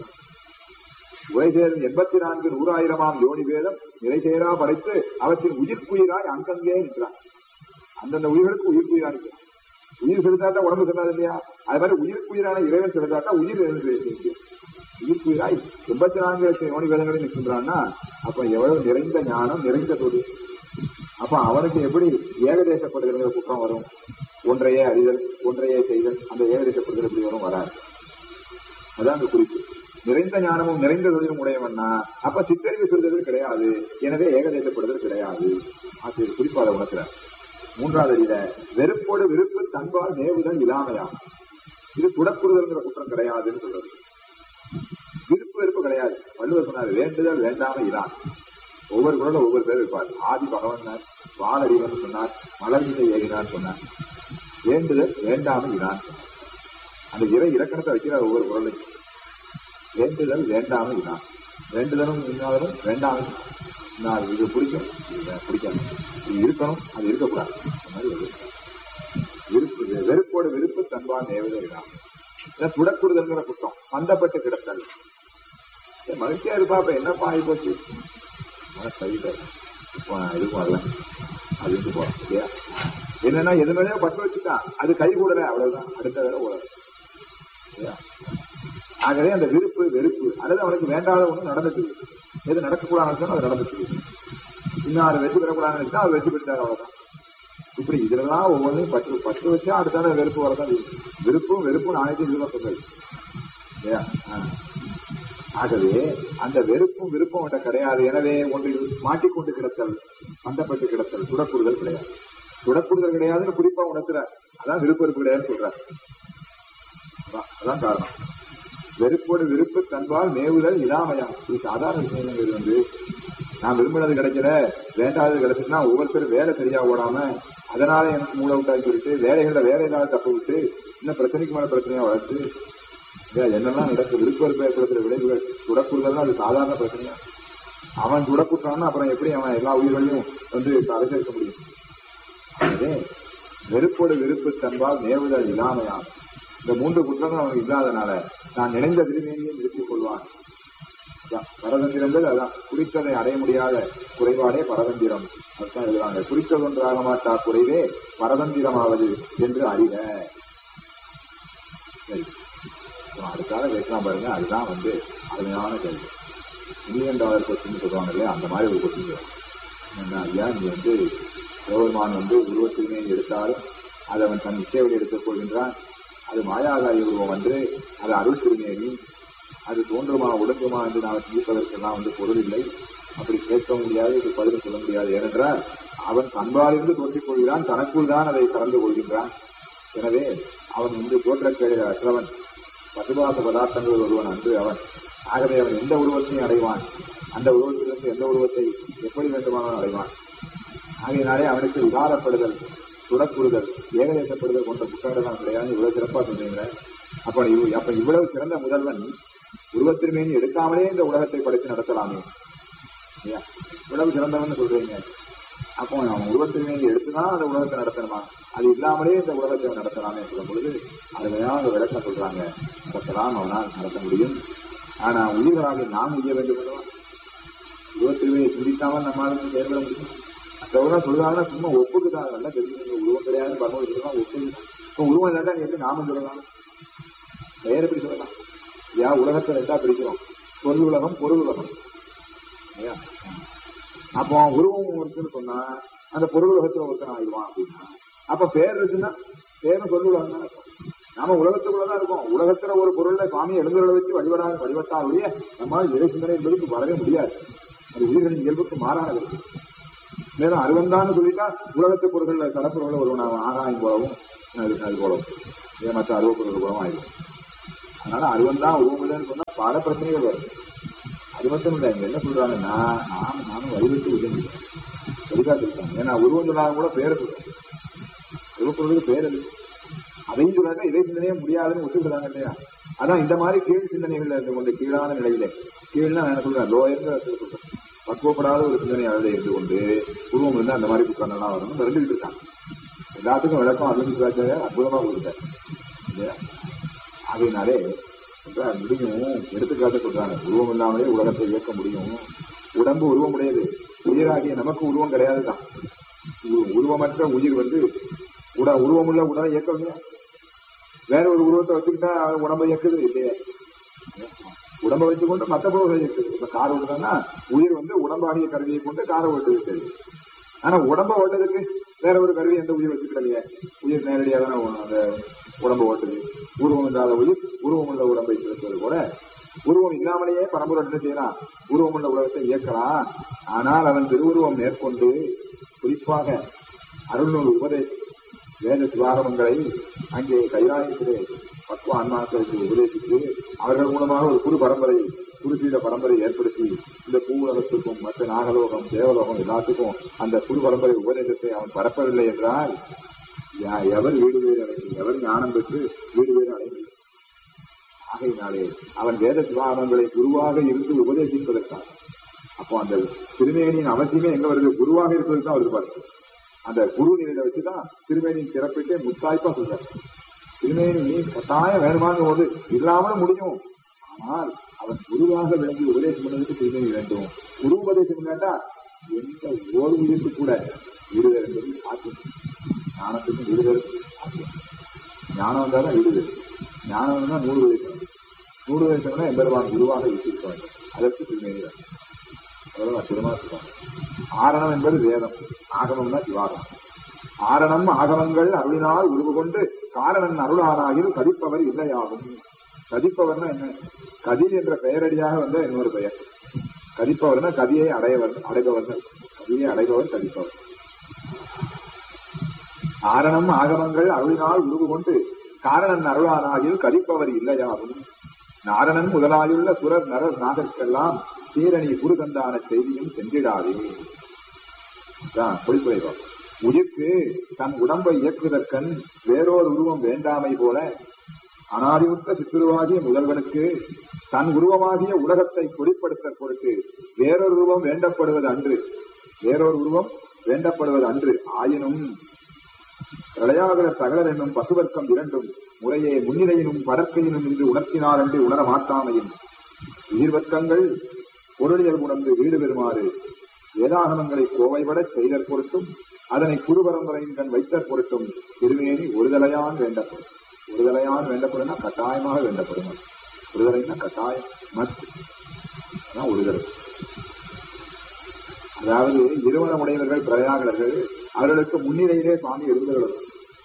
உரைசேரும் எண்பத்தி நான்கு நூறாயிரமாம் யோனி வேதம் நிறைசேரா படைத்து அவற்றின் உயிர்க்குயிராய் அங்கங்கே நிற்கிறான் அந்தந்த உயிர்களுக்கு உயிர்க்குயிரா நிற்கிறான் உயிர் செலுத்தாட்டா உடம்பு செல்லாது இல்லையா அது மாதிரி உயிர்க்குயிரான இறைவன் செலுத்தாட்டா உயிர் இருக்கு. உயிர்க்குயிராய் எண்பத்தி நான்கு லட்சம் யோனி வேதங்களில் நிற்கின்றான்னா அப்ப எவ்வளவு நிறைந்த ஞானம் நிறைந்த தொழில் அப்ப அவனுக்கு எப்படி ஏகதேசப்படுகிற குற்றம் வரும் ஒன்றையே அறிதல் ஒன்றையே செய்தல் அந்த ஏகதேசப்படுதல் எப்படி வரும் வராது அதான் அந்த குறிப்பு நிறைந்த ஞானமும் நிறைந்த தொழிலும் உடையவன்னா அப்ப சித்தறிவு சொல்றது கிடையாது எனவே ஏகதேசப்படுதல் கிடையாது ஆசிரியர் குறிப்பாக உணர்கிறார் மூன்றாவது அடியில வெறுப்போடு விருப்பு தன்பால் நேவுதல் இல்லாமையாம் இது துடக்குறுதல்ங்கிற குற்றம் கிடையாதுன்னு சொல்றது விருப்பு வெறுப்பு கிடையாது வள்ளுவர் சொன்னார் வேண்டுதல் வேண்டாம இதான் ஒவ்வொரு குரலும் ஒவ்வொரு பேர் இருப்பார் ஆதி பகவன்னார் பாலடிவன் சொன்னார் மலர்மிசை ஏகினார் சொன்னார் வேண்டுதல் வேண்டாம இதான் அந்த இறை இலக்கணத்தை வைக்கிறார் ஒவ்வொரு குரலையும் வேண்டுதல் வேண்டாம இதான் வேண்டுதலும் இன்னாலும் வேண்டாமல் நான் இது பிடிக்கும் இது பிடிக்காது இது இருக்கணும் அது இருக்கக்கூடாது அந்த மாதிரி ஒரு விருப்பு வெறுப்போடு விருப்பு தன்பான் நேவதை இடாம இதான் துடக்குறுதல்ங்கிற குற்றம் பந்தப்பட்டு கிடத்தல் சரி, மகிழ்ச்சியா இருப்பா அப்ப என்னப்பா ஆகி போச்சு மனசு சரியில்லை இப்போ நான் எதுவும் வரல அப்படின்ட்டு போறேன் இல்லையா என்னன்னா எது மேலேயோ பட்டு வச்சுட்டான் அது கை கூடல அவ்வளவுதான் அடுத்த வேலை ஓடல இல்லையா ஆகவே அந்த விருப்பு வெறுப்பு அல்லது அவனுக்கு வேண்டாத ஒண்ணு நடந்துச்சு எது நடக்கக்கூடாதுன்னு அது நடந்துச்சு இன்னும் அதை வெற்றி பெறக்கூடாதுன்னு நினைச்சா அவர் வெற்றி பெற்றார் அவ்வளவுதான் இப்படி இதெல்லாம் ஒவ்வொன்றையும் பற்று பற்று வச்சா அடுத்தான வெறுப்பு வரதான் செய்யும். விருப்பும் வெறுப்பும் அனைத்து இதுதான் சொல்றது இல்லையா ஆ. ஆகவே அந்த வெறுப்பும் விருப்பம் அவன்கிட்ட கிடையாது எனவே ஒன்றில் மாட்டிக்கொண்டு கிடத்தல் பந்தப்பட்டு கிடத்தல் துடக்குறுதல் கிடையாது துடக்குறுதல் கிடையாதுன்னு குறிப்பா உணர்த்துறார் அதான் விருப்பம் வெறுப்பு கிடையாதுன்னு சொல்றார் அதான் அதான் காரணம் வெறுப்போடு விருப்பு தன்பால் மேவுதல் இதாமையா இது சாதாரண விஷயங்கிறது வந்து நான் விரும்பினது கிடைக்கல வேண்டாதது கிடைச்சுன்னா ஒவ்வொருத்தரும் வேலை சரியா ஓடாம அதனால எனக்கு மூளை விட்டாச்சு சொல்லிட்டு வேலைகள வேலை இல்லாத தப்பு விட்டு இன்னும் பிரச்சனைக்கு மேல பிரச்சனையா வளர்த்து இல்லையா, என்னெல்லாம் நடக்கு விருப்பம் ஏற்படுத்துற விளைவுகள் துடக்குறுதல் அது சாதாரண பிரச்சனையா அவன் துடக்குற்றான்னா அப்புறம் எப்படி அவன் எல்லா உயிர்களையும் வந்து கரை சேர்க்க முடியும் ஆகவே வெறுப்போடு வெறுப்பு தன்பால் நேவுதல் இல்லாமையாம் இந்த மூன்று குற்றங்கள் அவனுக்கு இல்லாதனால நான் நினைந்த திருமேனியை நிறுத்திக் கொள்வான் அதான் பரதந்திரங்கள் அதான் குறித்ததை அடைய முடியாத குறைபாடே பரதந்திரம் அதுதான் எழுதுறாங்க குறித்ததொன்றாக மாட்டா குறைவே பரதந்திரமாவது என்று அறிக சரி அப்புறம் அதுக்காக வைக்கலாம் பாருங்க அதுதான் வந்து அருமையான கேள்வி மில்லியன் டாலர் கொஸ்டின் சொல்லுவாங்க இல்லையா அந்த மாதிரி ஒரு கொஸ்டின் என்ன ஐயா நீ வந்து சிவபெருமான் வந்து உருவத்தினை எடுத்தாலும் அதை அவன் தன் இச்சையோடு எடுத்துக் கொள்கின்றான் அது மாயாகாரி உருவம் வந்து அது அருள் திருமேனி அது தோன்றுமா ஒடுங்குமா என்று நாம் சிந்திப்பதற்கெல்லாம் வந்து பொருள் இல்லை அப்படி கேட்க முடியாது இது பதில் சொல்ல முடியாது ஏனென்றால் அவன் தன்பாலிருந்து தோன்றிக் கொள்கிறான் தனக்குள் தான் அதை கலந்து கொள்கின்றான் எனவே அவன் வந்து தோற்றக்கேடு அற்றவன் பசுபாச பதார்த்தங்கள் ஒருவன் அன்று அவன் ஆகவே அவன் எந்த உருவத்தையும் அடைவான் அந்த உருவத்திலிருந்து எந்த உருவத்தை எப்படி வேண்டுமானாலும் அடைவான் ஆகையினாலே அவனுக்கு விகாரப்படுதல் துடக்குறுதல் ஏகதேசப்படுதல் போன்ற புத்தகங்கள் கிடையாது இவ்வளவு சிறப்பா சொன்னீங்க அப்ப இவ்- அப்ப இவ்வளவு சிறந்த முதல்வன் உருவத்திற்மேனி எடுக்காமலே இந்த உலகத்தை படைத்து நடத்தலாமே இல்லையா? இவ்வளவு சிறந்தவன் சொல்றீங்க அப்போ அவன் உருவத்திற்மேனி எடுத்துதான் அந்த உலகத்தை நடத்தணுமா அது இல்லாமலே இந்த உலகத்தை அவன் நடத்தலாமே சொல்லும் பொழுது அதுதான் அந்த விளக்கம் சொல்றாங்க நடத்தலாம் அவனால் நடத்த முடியும் ஆனா உயிர்களாக நாம் உய்ய வேண்டும் அல்லவா உருவத்திற்மையை சிந்திக்காமல் நம்மளால செயல்பட முடியும் மற்றவங்க சொல்றாங்கன்னா சும்மா ஒப்புக்குதான் நல்லா தெரிஞ்சுக்கணும் உருவம் கிடையாது பகவான் சொல்லலாம் ஒப்புக்கு இப்போ உருவம் இல்லாட்டா நீ எப்படி நாமம் சொல்லலாம் பெயர் எப்படி சொல்லலாம் யா உலகத்தை ரெண்டா பிரிக்கிறோம் பொருள் உலகம் பொருள் உலகம் இல்லையா அப்போ உருவம் இருக்குன்னு சொன்னா அந்த பொருள் உலகத்துல ஒருத்தன் ஆயிடுவான் அப்படின்னா அப்ப பேர் இருக்குன்னா பேரும் பொருள் உலகம் தான் இருக்கும் நாம உலகத்துக்குள்ளதான் இருக்கோம் உலகத்துல ஒரு பொருளை சுவாமி எழுந்துள்ள வச்சு வழிபடா வழிபட்டாலுடைய நம்மால் இறை சிந்தனை என்பதுக்கு வரவே முடியாது அது உயிர்களின் இயல்புக்கு மாறானது மேலும் அருவந்தான்னு சொல்லிட்டா உலகத்து பொருள்கள் கடற்பொருள்கள் ஒருவன் அவன் ஆகாயம் போலவும் அது அது குளம் இதே மற்ற அருவப்படுற குளம் ஆயிடும் அதனால அருவம் தான் உருவம் இல்லைன்னு சொன்னா பல பிரச்சனைகள் வரும் அது மட்டும் இல்லை இங்க என்ன சொல்றாங்கன்னா நானும் நானும் வழிபட்டு உதவி வழிகாட்டிருக்காங்க ஏன்னா உருவம் சொன்னாலும் கூட பேரை சொல்றேன் உருவப்படுறதுக்கு பேர் அது அதையும் சொல்றாங்க இதை சிந்தனையே முடியாதுன்னு ஒத்துக்கிறாங்க இல்லையா அதான் இந்த மாதிரி கீழ் சிந்தனைகள்ல இருந்து கொண்டு கீழான நிலையில கீழ்னா நான் என்ன சொல்றேன் லோயர்னு சொல்றேன் பக்குவப்படாத ஒரு சிந்தனையாளர் இருந்து கொண்டு உருவம் இருந்து அந்த மாதிரி புத்தகங்கள்லாம் வரணும் மிரண்டுகிட்டு இருக்காங்க எல்லாத்துக்கும் விளக்கம் அருள் சிவாச்சாரியார் அற்புதமா கொடுத்தார் இல்லையா ஆகையினாலே சொல்றார், முடியும் எடுத்துக்காட்டு சொல்றாங்க உருவம் இல்லாமலே உலகத்தை இயக்க முடியும் உடம்பு உருவம் உடையது உயிராகிய நமக்கு உருவம் கிடையாதுதான் உரு- உருவமற்ற உயிர் வந்து உட உருவமுள்ள உடலை இயக்க முடியும் வேற ஒரு உருவத்தை வச்சுக்கிட்டா உடம்பை இயக்குது இல்லையே உடம்பை வச்சுக்கொண்டு மற்ற பொருள்களை இயக்குது இப்ப கார் ஓட்டுறதுன்னா உயிர் வந்து உடம்பாகிய கருவியை கொண்டு காரை ஓட்டுது சரி ஆனா உடம்ப ஓட்டுறதுக்கு வேற ஒரு கருவி எந்த உயிர் வச்சுக்கலையே உயிர் நேரடியாக தானே உ- அந்த உடம்பை ஓட்டுது உருவம் இல்லாத உயிர் உருவம் உள்ள உடம்பை செலுத்துவது போல உருவம் இல்லாமலேயே பரம்பரை என்ன செய்யலாம் உருவம் உள்ள உலகத்தை இயக்கலாம் ஆனால் அவன் திருவுருவம் மேற்கொண்டு குறிப்பாக அருள்நூல் உபதேசம் வேத சிவாகமங்களை அங்கே கைலாயத்திலே பக்குவ ஆன்மாக்களுக்கு உபதேசித்து அவர்கள் மூலமாக ஒரு குரு பரம்பரை குருசீட பரம்பரை ஏற்படுத்தி இந்த பூவுலகத்துக்கும் மற்ற நாகலோகம் தேவலோகம் எல்லாத்துக்கும் அந்த குரு பரம்பரை உபதேசத்தை அவன் பரப்பவில்லை என்றால் யா- எவர் வீடு வேறு அடைந்து எவர் ஞானம் பெற்று வீடு வேறு அடைந்து ஆகையினாலே அவன் வேத சிவாகமங்களை குருவாக இருந்து உபதேசிப்பதற்காக அப்போ அந்த திருமேனியின் அவசியமே எங்க வருது குருவாக இருப்பதுக்கு தான் வருது பாருங்க அந்த குரு நிலையில வச்சுதான் திருமேனியின் சிறப்பிட்டு முத்தாய்ப்பா சொல்றாரு திருமேனி நீ கட்டாயம் வேணுமாங்கும் போது இல்லாமலும் முடியும் ஆனால் அவன் குருவாக விளங்கி உபதேசம் பண்ணதுக்கு திருமேனி வேண்டும் குரு உபதேசம் கேட்டா எந்த ஓர் உயிருக்கு கூட விடுதல் என்பது சாத்தியம் ஞானத்துக்கும் விடுதல் சாத்தியம் ஞானம் வந்தாதான் விடுதல் ஞானம் வந்தா நூறு வயசு நூறு வயசுனா எம்பெருமான் குருவாக விட்டிருக்க வேண்டும் அதற்கு திருமேனி வேண்டும் அவ்வளவுதான் திருமணம் சொல்றாங்க ஆரணம் என்பது வேதம் ஆகமம்னா சிவாகமம் ஆரணம் ஆகமங்கள் அருளினால் உருவு கொண்டு காரணன் அருளானாகில் கதிப்பவர் இல்லையாகும் கதிப்பவர்னா என்ன கதிர் என்ற பெயரடியாக வந்த இன்னொரு பெயர் கதிப்பவர்னா கதியை அடையவர் அடைபவர்கள் கதியை அடைபவர் கதிப்பவர் ஆரணம் ஆகமங்கள் அருளினால் உருவு கொண்டு காரணன் அருளானாகில் கதிப்பவர் இல்லையாகும் நாரணன் முதலாயுள்ள சுரர் நரர் நாகற்கெல்லாம் சீரணி குருகந்தான செய்தியும் சென்றிடாதே தான் பொழிப்புரைவார் உயிர்க்கு தன் உடம்பை இயக்குதற்கண் வேறோர் உருவம் வேண்டாமை போல அனாதிமுத்த சித்துருவாகிய முதல்வனுக்கு தன் உருவமாகிய உலகத்தை பொடிப்படுத்த பொருட்டு வேறொரு உருவம் வேண்டப்படுவது அன்று வேறொரு உருவம் வேண்டப்படுவது அன்று ஆயினும் பிரளயாகர சகலர் என்னும் பசுவர்க்கம் இரண்டும் முறையே முன்னிலையினும் படற்கையினும் என்று உணர்த்தினார் என்று உணர மாட்டாமையும் உயிர்வர்க்கங்கள் பொருளியல் உணர்ந்து வீடு பெறுமாறு வேதாகமங்களை கோவைபட செய்தற் பொருட்டும் அதனை குரு பரம்பரையின் கண் வைத்தற் பொருட்டும் திருமேனி ஒருதலையான் வேண்டப்படும் ஒருதலையான் வேண்டப்படும்னா கட்டாயமாக வேண்டப்படும் ஒருதலைன்னா கட்டாயம் மத் அதான் ஒருதலை அதாவது இருவனம் உடையவர்கள் பிரயாகர்கள் அவர்களுக்கு முன்னிலையிலே சுவாமி எழுந்துள்ளது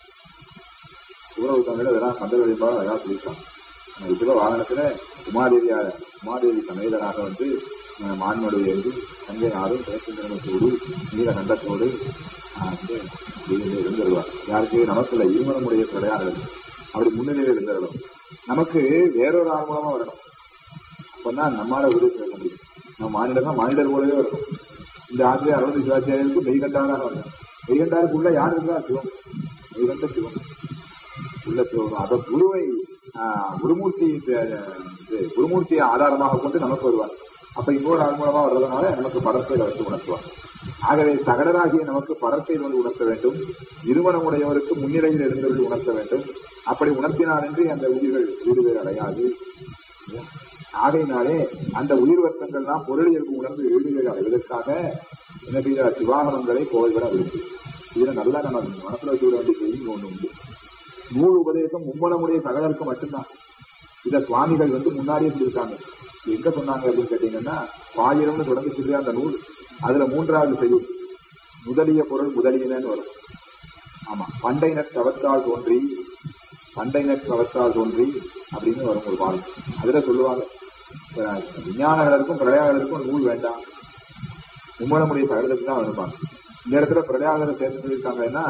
உறவு தமிழ் இதெல்லாம் கந்த வழிபாடு அழகா சொல்லியிருக்காங்க நம்ம சிவ வாகனத்துல உமாதேவியார உமாதேவி சமேதராக வந்து அஹ், மான்மடு ஏந்தி தங்கை ஆறும் சிவசுந்தரமத்தோடு நீல கண்டத்தோடு ஆஹ், வந்து வெளியிலே இருந்துருவார் யாருக்கு நமக்கு இல்லை இருமணமுடைய பிரயாகர்கள் அப்படி முன்னிலையில் இருந்துடணும் நமக்கு வேறொரு ஆள் மூலமா வரணும் அப்பதான் நம்மால உதவி செய்ய முடியும் நம்ம மாநிலம் தான் மாநிலர் போலவே வரணும் இந்த ஆசிரியர் அறுபது சிவாச்சாரியருக்கு மெய்கண்டாராக வரணும் மெய்கண்டாருக்குள்ள யார் இருக்கா சிவம் மெய்கண்ட சிவம் உள்ள சிவம் அத குருவை ஆஹ், குருமூர்த்தி அஹ், இது, குருமூர்த்தியை ஆதாரமாக கொண்டு நமக்கு வருவார் அப்ப இன்னொரு ஆள் மூலமா வர்றதுனால நமக்கு படற்கையில வந்து உணர்த்துவார் ஆகவே சகடராகிய நமக்கு படற்கையில் வந்து உணர்த்த வேண்டும் இருமணமுடையவருக்கு முன்னிலையில் எழுந்தவர்கள் உணர்த்த வேண்டும் அப்படி உணர்த்தினார் என்று அந்த உயிர்கள் வீடு வேறு அடையாது ஆகையினாலே அந்த உயிர் வர்க்கங்கள் தான் பொருளியல்பு உணர்ந்து வீடு வேறு அடைவதற்காக என்ன செய்த சிவாகமங்களை கோவில்பட விரும்பு இதுல நல்லா நம்ம மனசுல வச்சு விட வேண்டிய செய்தி ஒண்ணு உண்டு நூல் உபதேசம் மும்மனமுடைய சகலருக்கு மட்டும்தான் இத சுவாமிகள் வந்து முன்னாடியே சொல்லியிருக்காங்க எங்க சொன்னாங்க அப்படின்னு கேட்டீங்கன்னா பாயிரம்னு தொடங்கி சொல்லி அந்த நூல் அதுல மூன்றாவது செய்யும் முதலிய பொருள் முதலியனன்னு வரும் ஆமா பண்டையினர் தவத்தால் தோன்றி பண்டையினர் தவத்தால் தோன்றி அப்படின்னு வரும் ஒரு பாடம் அதுல சொல்லுவாங்க அஹ் விஞ்ஞானங்களுக்கும் பிரளயாளருக்கும் நூல் வேண்டாம் மும்மனமுடைய சகலத்துக்கு தான் வருவாங்க இந்த இடத்துல பிரளயாளரை சேர்த்து சொல்லியிருக்காங்கன்னா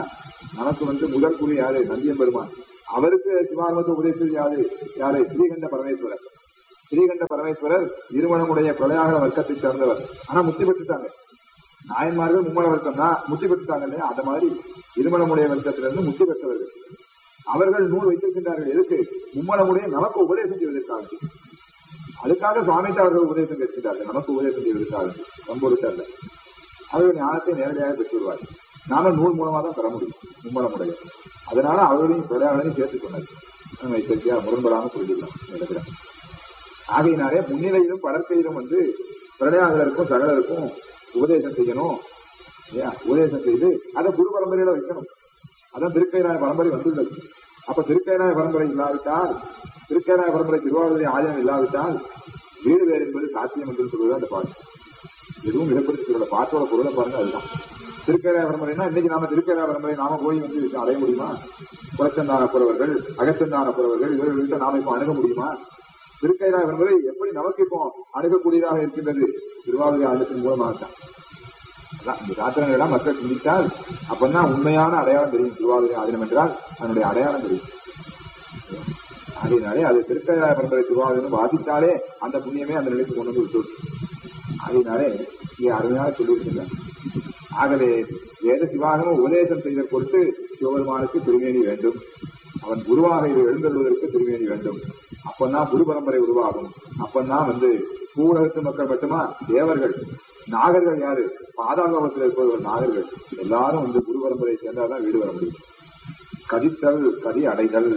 நமக்கு வந்து முதல் குரு யாரு நந்தியம் பெருமான் அவருக்கு சிவாகமத்தை உபதேசித்தது யாரு யாரு ஸ்ரீகண்ட பரமேஸ்வரர் ஸ்ரீகண்ட பரமேஸ்வரர் இருமணமுடைய பிரளையாக வர்க்கத்தை சேர்ந்தவர் ஆனா முக்தி பெற்றுட்டாங்க நாயன்மார்கள் மும்மண வர்க்கம் தான் முக்தி பெற்றுட்டாங்க இல்லையா அந்த மாதிரி இருமணமுடைய வர்க்கத்திலிருந்து முக்தி பெற்றவர்கள் அவர்கள் நூல் வைத்திருக்கின்றார்கள் எதுக்கு மும்மணமுடைய நமக்கு உபதேசம் செய்வதற்காக அதுக்காக சுவாமிக்கு அவர்கள் உபதேசம் கேட்கிறார்கள் நமக்கு உபதேசம் செய்வதற்காக நம்பொருட்டல்ல அவர்கள் ஞானத்தை நேரடியாக பெற்றுள்வார் நாம நூல் மூலமா தான் பெற முடியும் மும்மணமுடைய அதனால அவர்களையும் பிரயாகளையும் சேர்த்துக் கொண்டது நம்ம எச்சரிக்கையா முரண்படாம புரிஞ்சுக்கலாம் இந்த இடத்துல ஆகையினாலே முன்னிலையிலும் படற்கையிலும் வந்து பிரடையாளருக்கும் சகலருக்கும் உபதேசம் செய்யணும் இல்லையா உபதேசம் செய்து அதை குரு பரம்பரையில வைக்கணும் அதான் திருக்கைராய பரம்பரை வந்துள்ளது அப்ப திருக்கைராய பரம்பரை இல்லாவிட்டால் திருக்கைராய பரம்பரை திருவாரூரை ஆலயம் இல்லாவிட்டால் வீடு வேறு என்பது சாத்தியம் என்று சொல்வது அந்த பாட்டு எதுவும் மிகப்படுத்தி சொல்லல பாட்டோட பொருளை பாருங்க அதுதான் திருக்கைராய பரம்பரைனா இன்னைக்கு நாம திருக்கைராய பரம்பரை நாம போய் வந்து இதுக்கு அடைய முடியுமா புறச்சந்தான புறவர்கள் அகச்சந்தான புறவர்கள் இவர்கள்ட்ட நாம இப்போ அணுக முடியுமா திருக்கைராய பரம்பரை எப்படி நமக்கு இப்போ அணுகக்கூடியதாக இருக்கின்றது திருவாரூரை ஆலயத்தின் மூலமாகத்தான் அதான் இந்த சாத்திரங்கள் எல்லாம் மக்கள் சிந்தித்தால் அப்பதான் உண்மையான அடையாளம் தெரியும் திருவாதிரை ஆதினம் என்றால் அதனுடைய அடையாளம் தெரியும் அதனாலே அது திருக்கைராய பரம்பரை திருவாதிரம் வாசித்தாலே அந்த புண்ணியமே அந்த நிலைக்கு கொண்டு வந்து விட்டு அதனாலே இங்கே அருமையாக சொல்லியிருக்கின்றார் ஆகவே வேத சிவாகம உபதேசம் செய்த பொறுத்து சிவபெருமானுக்கு திருமேனி வேண்டும் அவன் குருவாக இது எழுந்தருவதற்கு திருமேனி வேண்டும் அப்பந்தான் குரு பரம்பரை உருவாகும் அப்பந்தான் வந்து பூலகத்து மக்கள் மட்டுமா தேவர்கள் நாகர்கள் யாரு பாதாளத்தில் இருப்பவர்கள் நாகர்கள் எல்லாரும் வந்து குரு பரம்பரை சேர்ந்தாதான் வீடு வர முடியும் கதித்தல் கதி அடைதல்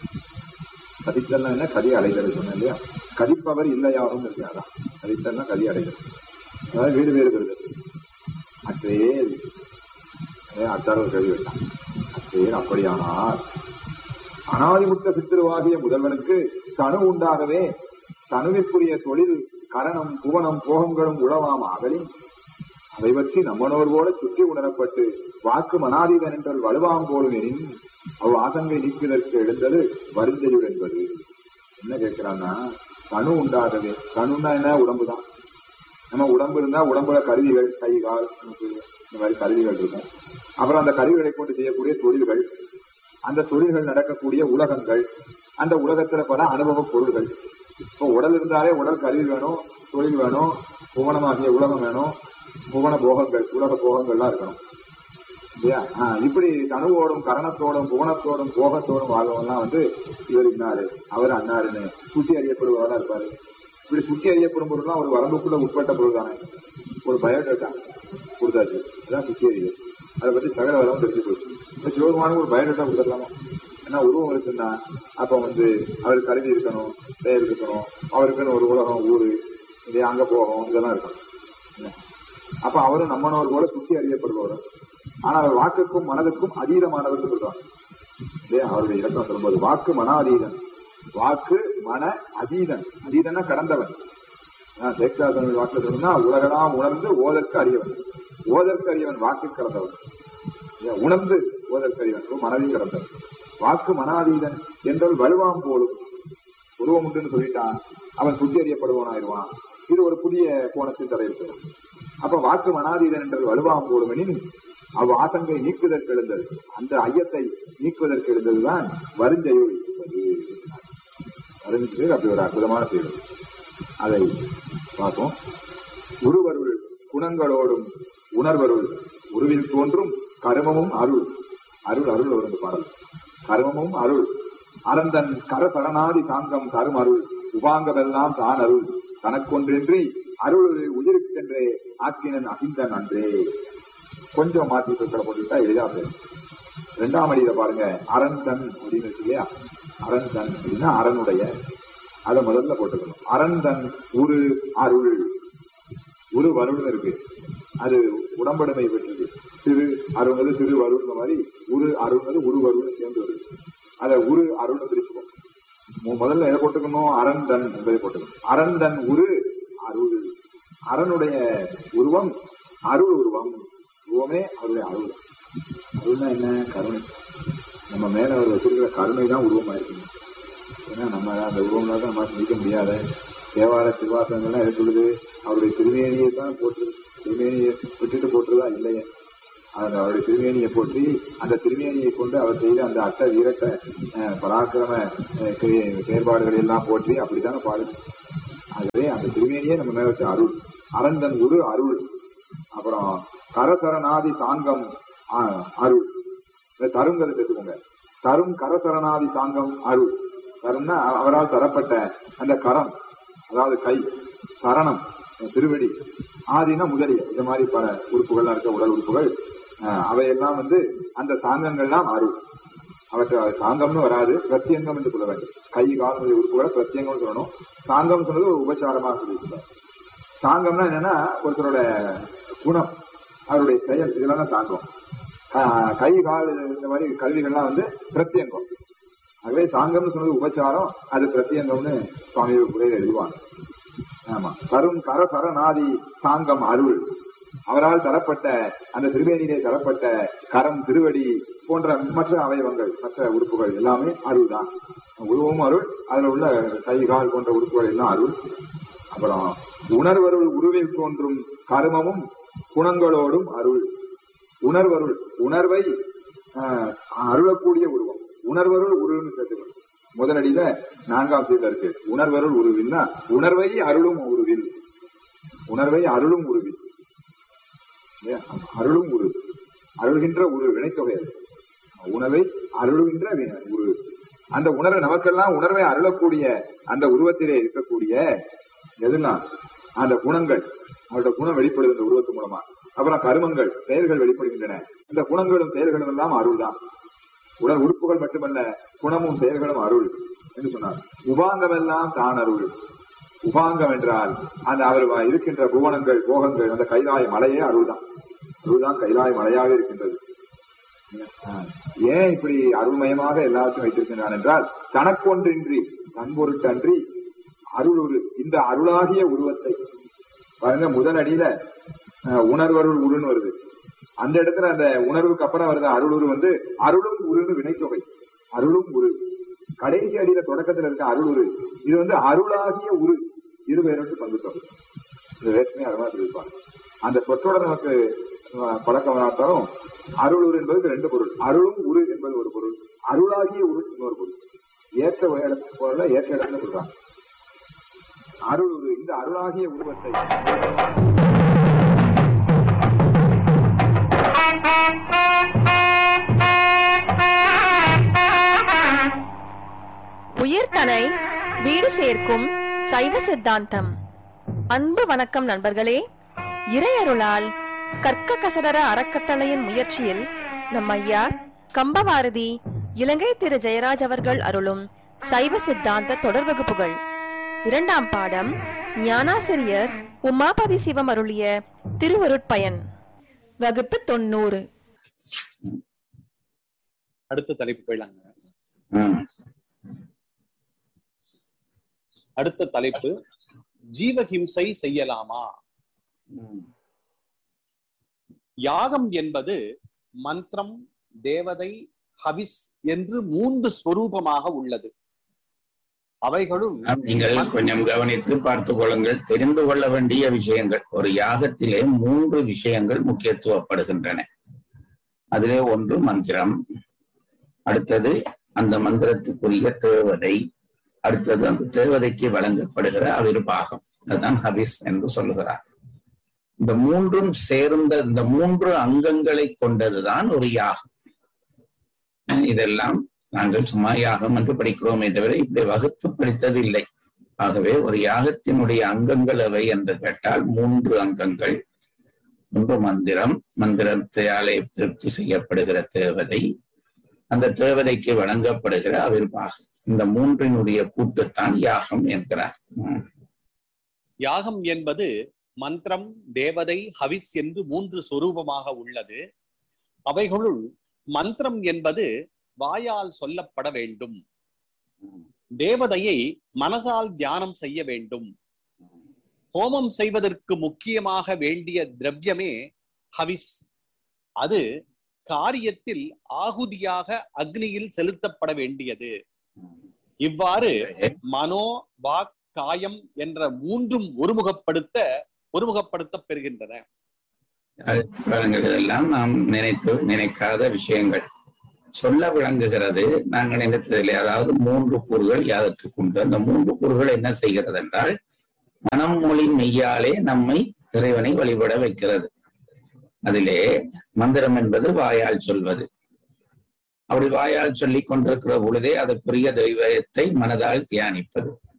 கதித்தல்னா என்ன கதி அடைதல் சொன்னேன் இல்லையா கதிப்பவர் இல்லையாரும் இருக்கு அதான் கதித்தல்னா கதி அடைதல் அதாவது வீடு வேறு பெறுதல் அற்றேல் அச்சார ஒரு கேள்வி வைத்தான் அற்றேல் அப்படியானால் அனாதிமுத்த சித்திருவாகிய முதல்வனுக்கு தனு உண்டாகவே தனுவிற்குரிய தொழில் கரணம் புவனம் போகங்களும் உழவாம் ஆகலின் அதை பற்றி நம்மனோர் போல சுற்றி உணரப்பட்டு வாக்கு மனாதீதன் என்றால் வலுவாம் போலும் எனின் அவ் ஆசங்கை நீக்குவதற்கு எழுந்தது வருந்தையுள் என்பது என்ன கேட்கிறான்னா தனு உண்டாகவே தனுன்னா என்ன உடம்பு தான் நம்ம உடம்பு இருந்தா உடம்புல கருவிகள் கை கால் நமக்கு இந்த மாதிரி கருவிகள் இருக்கும் அப்புறம் அந்த கருவிகளை கொண்டு செய்யக்கூடிய தொழில்கள் அந்த தொழில்கள் நடக்கக்கூடிய உலகங்கள் அந்த உலகத்துல பல அனுபவ பொருள்கள் இப்போ உடல் இருந்தாலே உடல் கருவி வேணும் தொழில் வேணும் புவனமாகிய உலகம் வேணும் புவன போகங்கள் உலக போகங்கள்லாம் இருக்கணும் இல்லையா ஆஹ் இப்படி கனவோடும் கரணத்தோடும் புவனத்தோடும் போகத்தோடும் வாழ்வெல்லாம் வந்து இவர் இன்னாரு அவர் அன்னாருன்னு சுட்டி அறியப்படுவதா இருப்பாரு இப்படி சுட்டி அறியப்படும் பொருள்லாம் ஒரு வரம்புக்குள்ள உட்பட்ட பொருள் தானே ஒரு பயோடேட்டா கொடுத்தாச்சு அதான் சுட்டி அறிவு அதை பத்தி சகல வரவும் தெரிஞ்சு போச்சு இப்ப சிவபெருமானுக்கு ஒரு பயோடேட்டா கொடுத்துடலாமா ஏன்னா உருவம் இருக்குன்னா அப்ப வந்து அவர் கருவி இருக்கணும் பெயர் இருக்கணும் அவருக்குன்னு ஒரு உலகம் ஊரு இது அங்க போகும் இதெல்லாம் இருக்கணும் என்ன? அப்ப அவரும் நம்மனவர் போல சுத்தி அறியப்படுபவர் ஆனா அவர் வாக்குக்கும் மனதுக்கும் அதீதமானவர் சொல்றாங்க இல்லையா அவருடைய இலக்கம் சொல்லும்போது வாக்கு மன அதீதன் வாக்கு மன அதீதன் அதீதன்னா கடந்தவன் சேக்ஷாசன வாக்குல சொன்னா உலகெல்லாம் உணர்ந்து ஓதற்கு அறியவன் ஓதற்கு அறியவன் வாக்கு கடந்தவன் இல்லையா? உணர்ந்து ஓதற்கு அறிவன் மனதில் கடந்தவன் வாக்கு மனாதீதன் என்றால் வலுவாம் போலும் உருவம் உண்டுன்னு சொல்லிட்டான் அவன் சுத்தி அறியப்படுவானாயிருவான் இது ஒரு புதிய கோணத்தில் தடையிருக்கிறது அப்ப வாக்கு மனாதீதன் என்றால் வலுவாம் போலும் எனின் அவ் ஆசங்கை நீக்குவதற்கு எழுந்தது அந்த ஐயத்தை நீக்குவதற்கு எழுந்ததுதான் வருஞ்செயுள் என்பது வருஞ்சு அப்படி ஒரு அற்புதமான செயல் அதை பார்ப்போம் உருவருள் குணங்களோடும் உணர்வருள் உருவில் தோன்றும் கருமமும் அருள் அருள் அருள் ஒரு பாடல் கருமமும் அருள் அறந்தன் கரசரணாதி சாங்கம் தரும் அருள் உபாங்கமெல்லாம் தான் அருள் தனக்கொன்றின்றி அருள் உயிருக்கென்றே ஆக்கினன் அகிந்தன் அன்றே கொஞ்சம் மாற்றி சொற்களை போட்டுட்டா எளிதா போயிடும் ரெண்டாம் அடியில பாருங்க அரண்தன் அப்படின்னு இருக்கு இல்லையா அரண்தன் அப்படின்னா அரணுடைய அதை முதல்ல போட்டுக்கணும் அரண்தன் உரு அருள் உரு வருள்னு இருக்கு அது உடம்படுமை பெற்றது திரு அருள்னது திரு வருள்ன மாதிரி உரு அருள்னது உரு வருள்னு சேர்ந்து வருது அதை உரு அருள்னு பிரிச்சுக்கணும் மு- முதல்ல எதை போட்டுக்கணும் அரண்தன் என்பதை போட்டுக்கணும் அரண்தன் உரு அருள் அரணுடைய உருவம் அருள் உருவம் உருவமே அவருடைய அருள் அருள்னா என்ன கருணை நம்ம மேல அவர் வச்சிருக்கிற கருணை தான் உருவமா இருக்குங்க ஏன்னா நம்ம அந்த உருவம்னா தான் நம்ம சிந்திக்க முடியாத தேவார திருவாசகங்கள்லாம் எது சொல்லுது அவருடைய திருமேனியை தான் போட்டு திருமேனியை விட்டுட்டு போட்டுருதா இல்லையே அந்த அவருடைய திருமேனியை போற்றி அந்த திருமேனியை கொண்டு அவர் செய்த அந்த அட்ட வீரட்ட அஹ், பராக்கிரம அஹ், கிரிய- செயற்பாடுகளை எல்லாம் போற்றி அப்படித்தானே பாடு ஆகவே அந்த திருமேனியே நம்ம மேல வச்ச அருள் அரந்தன் குரு அருள் அப்புறம் கரசரணாதி சாங்கம் ஆ- அருள் இந்த தருங்கிறத சேர்த்துக்கோங்க தரும் கரசரணாதி சாங்கம் அருள் தரும்னா அவ- அவரால் தரப்பட்ட அந்த கரம் அதாவது கை சரணம் திருவடி ஆதினா முதலிய இந்த மாதிரி பல உறுப்புகள்லாம் இருக்க உடல் உறுப்புகள் அஹ், அவையெல்லாம் வந்து அந்த சாங்கங்கள்லாம் அருள் அவற்றை சாங்கம்னு வராது பிரத்யங்கம் என்று சொல்ல வேண்டும் கை கால் முதலிய உறுப்புகளை பிரத்யங்கம்னு சொல்லணும் சாங்கம் சொன்னது ஒரு உபச்சாரமாக சொல்லியிருக்காங்க சாங்கம்னா என்னன்னா ஒருத்தரோட குணம் அவருடைய செயல் இதெல்லாம் தான் சாங்கம் ஆஹ் கை கால் இந்த மாதிரி கல்விகள்லாம் வந்து பிரத்யங்கம் ஆகவே சாங்கம்னு சொன்னது உபச்சாரம் அது பிரத்யங்கம்னு சுவாமி உரையில் எழுதுவாங்க ஆமா கரும் கர சரணாதி சாங்கம் அருள் அவரால் தரப்பட்ட அந்த திருவேணியிலே தரப்பட்ட கரம் திருவடி போன்ற மற்ற அவயவங்கள் மற்ற உறுப்புகள் எல்லாமே அருள் தான் உருவமும் அருள் அதுல உள்ள கை கால் போன்ற உறுப்புகள் எல்லாம் அருள் அப்புறம் உணர்வருள் உருவில் தோன்றும் கருமமும் குணங்களோடும் அருள் உணர்வருள் உணர்வை ஆஹ், அருளக்கூடிய உருவம் உணர்வருள் உருவம்னு சேர்த்துக்கணும் முதலடியில நான்காம் சீட்ல இருக்கு உணர்வருள் உருவில்னா உணர்வை அருளும் உருவில் உணர்வை அருளும் உருவில் இல்லையா? அருளும் உரு அருள்கின்ற உரு வினைத்தொகை அது. உணர்வை அருளுகின்ற வி- உரு அந்த உணர்வை நமக்கெல்லாம் உணர்வை அருளக்கூடிய அந்த உருவத்திலே இருக்கக்கூடிய எதுலாம் அந்த குணங்கள் அவருடைய குணம் வெளிப்படுது இந்த உருவத்து மூலமா அப்புறம் கருமங்கள் செயல்கள் வெளிப்படுகின்றன இந்த குணங்களும் செயல்களும் எல்லாம் அருள் தான் உடல் உறுப்புகள் மட்டுமல்ல குணமும் செயல்களும் அருள் என்று சொன்னார் உபாங்கம் எல்லாம் தான் அருள் உபாங்கம் என்றால் அந்த அவர் வ- இருக்கின்ற புவனங்கள் போகங்கள் அந்த கைலாய மலையே அருள்தான் அருள்தான் கைலாய மலையாக இருக்கின்றது ஆஹ். ஏன் இப்படி அருள்மயமாக எல்லாத்தையும் வைத்திருக்கின்றான் என்றால் தனக்கொன்றின்றி தன்பொருட்டன்றி அருளுரு இந்த அருளாகிய உருவத்தை பாருங்க முதல் அடியில அஹ், உணர்வருள் உருன்னு வருது அந்த இடத்துல அந்த உணர்வுக்கு அப்புறம் வருது அருளுரு வந்து அருளும் உருன்னு வினைத்தொகை அருளும் உரு கடைசி அடியில தொடக்கத்துல இருக்க அருளுரு இது வந்து அருளாகிய உரு இரு பேரோட்டு பங்கு தொகை இது வேற்றுமை அருமா சொல்லியிருப்பாங்க அந்த சொற்றோட நமக்கு அஹ், பழக்கமாகத்தாலும் அருளுரு என்பது ரெண்டு பொருள் அருளும் உரு என்பது ஒரு பொருள் அருளாகிய உரு இன்னொரு பொருள் ஏற்ற இடத்துல பொருளை ஏற்ற இடத்துல சொல்றாங்க அருள் உரு இந்த அருளாகிய உருவத்தை உயிர்தனை வீடு சேர்க்கும் சைவ சித்தாந்தம் அன்பு வணக்கம் நண்பர்களே இறையருளால் கற்க கசடர அறக்கட்டளையின் முயற்சியில் நம் ஐயா கம்பவாரதி இலங்கை திரு ஜெயராஜ் அவர்கள் அருளும் சைவ சித்தாந்த தொடர் வகுப்புகள் இரண்டாம் பாடம் ஞானாசிரியர் உமாபதி சிவம் அருளிய திருவருட்பயன் வகுப்பு தொண்ணூறு அடுத்த தலைப்பு போயிடலாங்க ம். அடுத்த தலைப்பு ஜீவஹிம்சை செய்யலாமா ம். யாகம் என்பது மந்திரம் தேவதை ஹவிஸ் என்று மூன்று ஸ்வரூபமாக உள்ளது அவைகளும் நீங்கள் கொஞ்சம் கவனித்து பார்த்து கொள்ளுங்கள் தெரிந்து கொள்ள வேண்டிய விஷயங்கள் ஒரு யாகத்திலே மூன்று விஷயங்கள் முக்கியத்துவப்படுகின்றன அதிலே ஒன்று மந்திரம் அடுத்தது அந்த மந்திரத்துக்குரிய தேவதை அடுத்தது அந்த தேவதைக்கு வழங்கப்படுகிற அவிர்வாகம் அதுதான் ஹபிஸ் என்று சொல்லுகிறார் இந்த மூன்றும் சேர்ந்த இந்த மூன்று அங்கங்களை கொண்டதுதான் ஒரு யாகம் இதெல்லாம் நாங்கள் சும்மா யாகம் என்று படிக்கிறோமே தவிர இப்படி வகுத்து படித்தது இல்லை ஆகவே ஒரு யாகத்தினுடைய அங்கங்கள் எவை என்று கேட்டால் மூன்று அங்கங்கள் ஒன்று மந்திரம் மந்திரத்தாலே திருப்தி செய்யப்படுகிற தேவதை அந்த தேவதைக்கு வழங்கப்படுகிற அவிர்வாகம் இந்த மூன்றினுடைய கூட்டுத்தான் யாகம் என்கிறார் உம். யாகம் என்பது மந்திரம் தேவதை ஹவிஸ் என்று மூன்று சொரூபமாக உள்ளது அவைகளுள் மந்திரம் என்பது வாயால் சொல்லப்பட வேண்டும் தேவதையை மனசால் தியானம் செய்ய வேண்டும் ஹோமம் செய்வதற்கு முக்கியமாக வேண்டிய திரவியமே ஹவிஸ் அது காரியத்தில் ஆகுதியாக அக்னியில் செலுத்தப்பட வேண்டியது இவ்வாறு மனோ வாக் காயம் என்ற மூன்றும் ஒருமுகப்படுத்த ஒருமுகப்படுத்த பெறுகின்றன காலங்கள் இதெல்லாம் நாம் நினைத்து நினைக்காத விஷயங்கள் சொல்ல விளங்குகிறது நாங்கள் நினைத்ததில்லை அதாவது மூன்று கூறுகள் யாதற்றுக்குண்டு அந்த மூன்று கூறுகள் என்ன செய்கிறது என்றால் மனம் மொழி மெய்யாலே நம்மை இறைவனை வழிபட வைக்கிறது அதிலே மந்திரம் என்பது வாயால் சொல்வது அப்படி வாயால் சொல்லிக் கொண்டிருக்கிற பொழுதே அதற்குரிய தெய்வத்தை மனதால் தியானிப்பது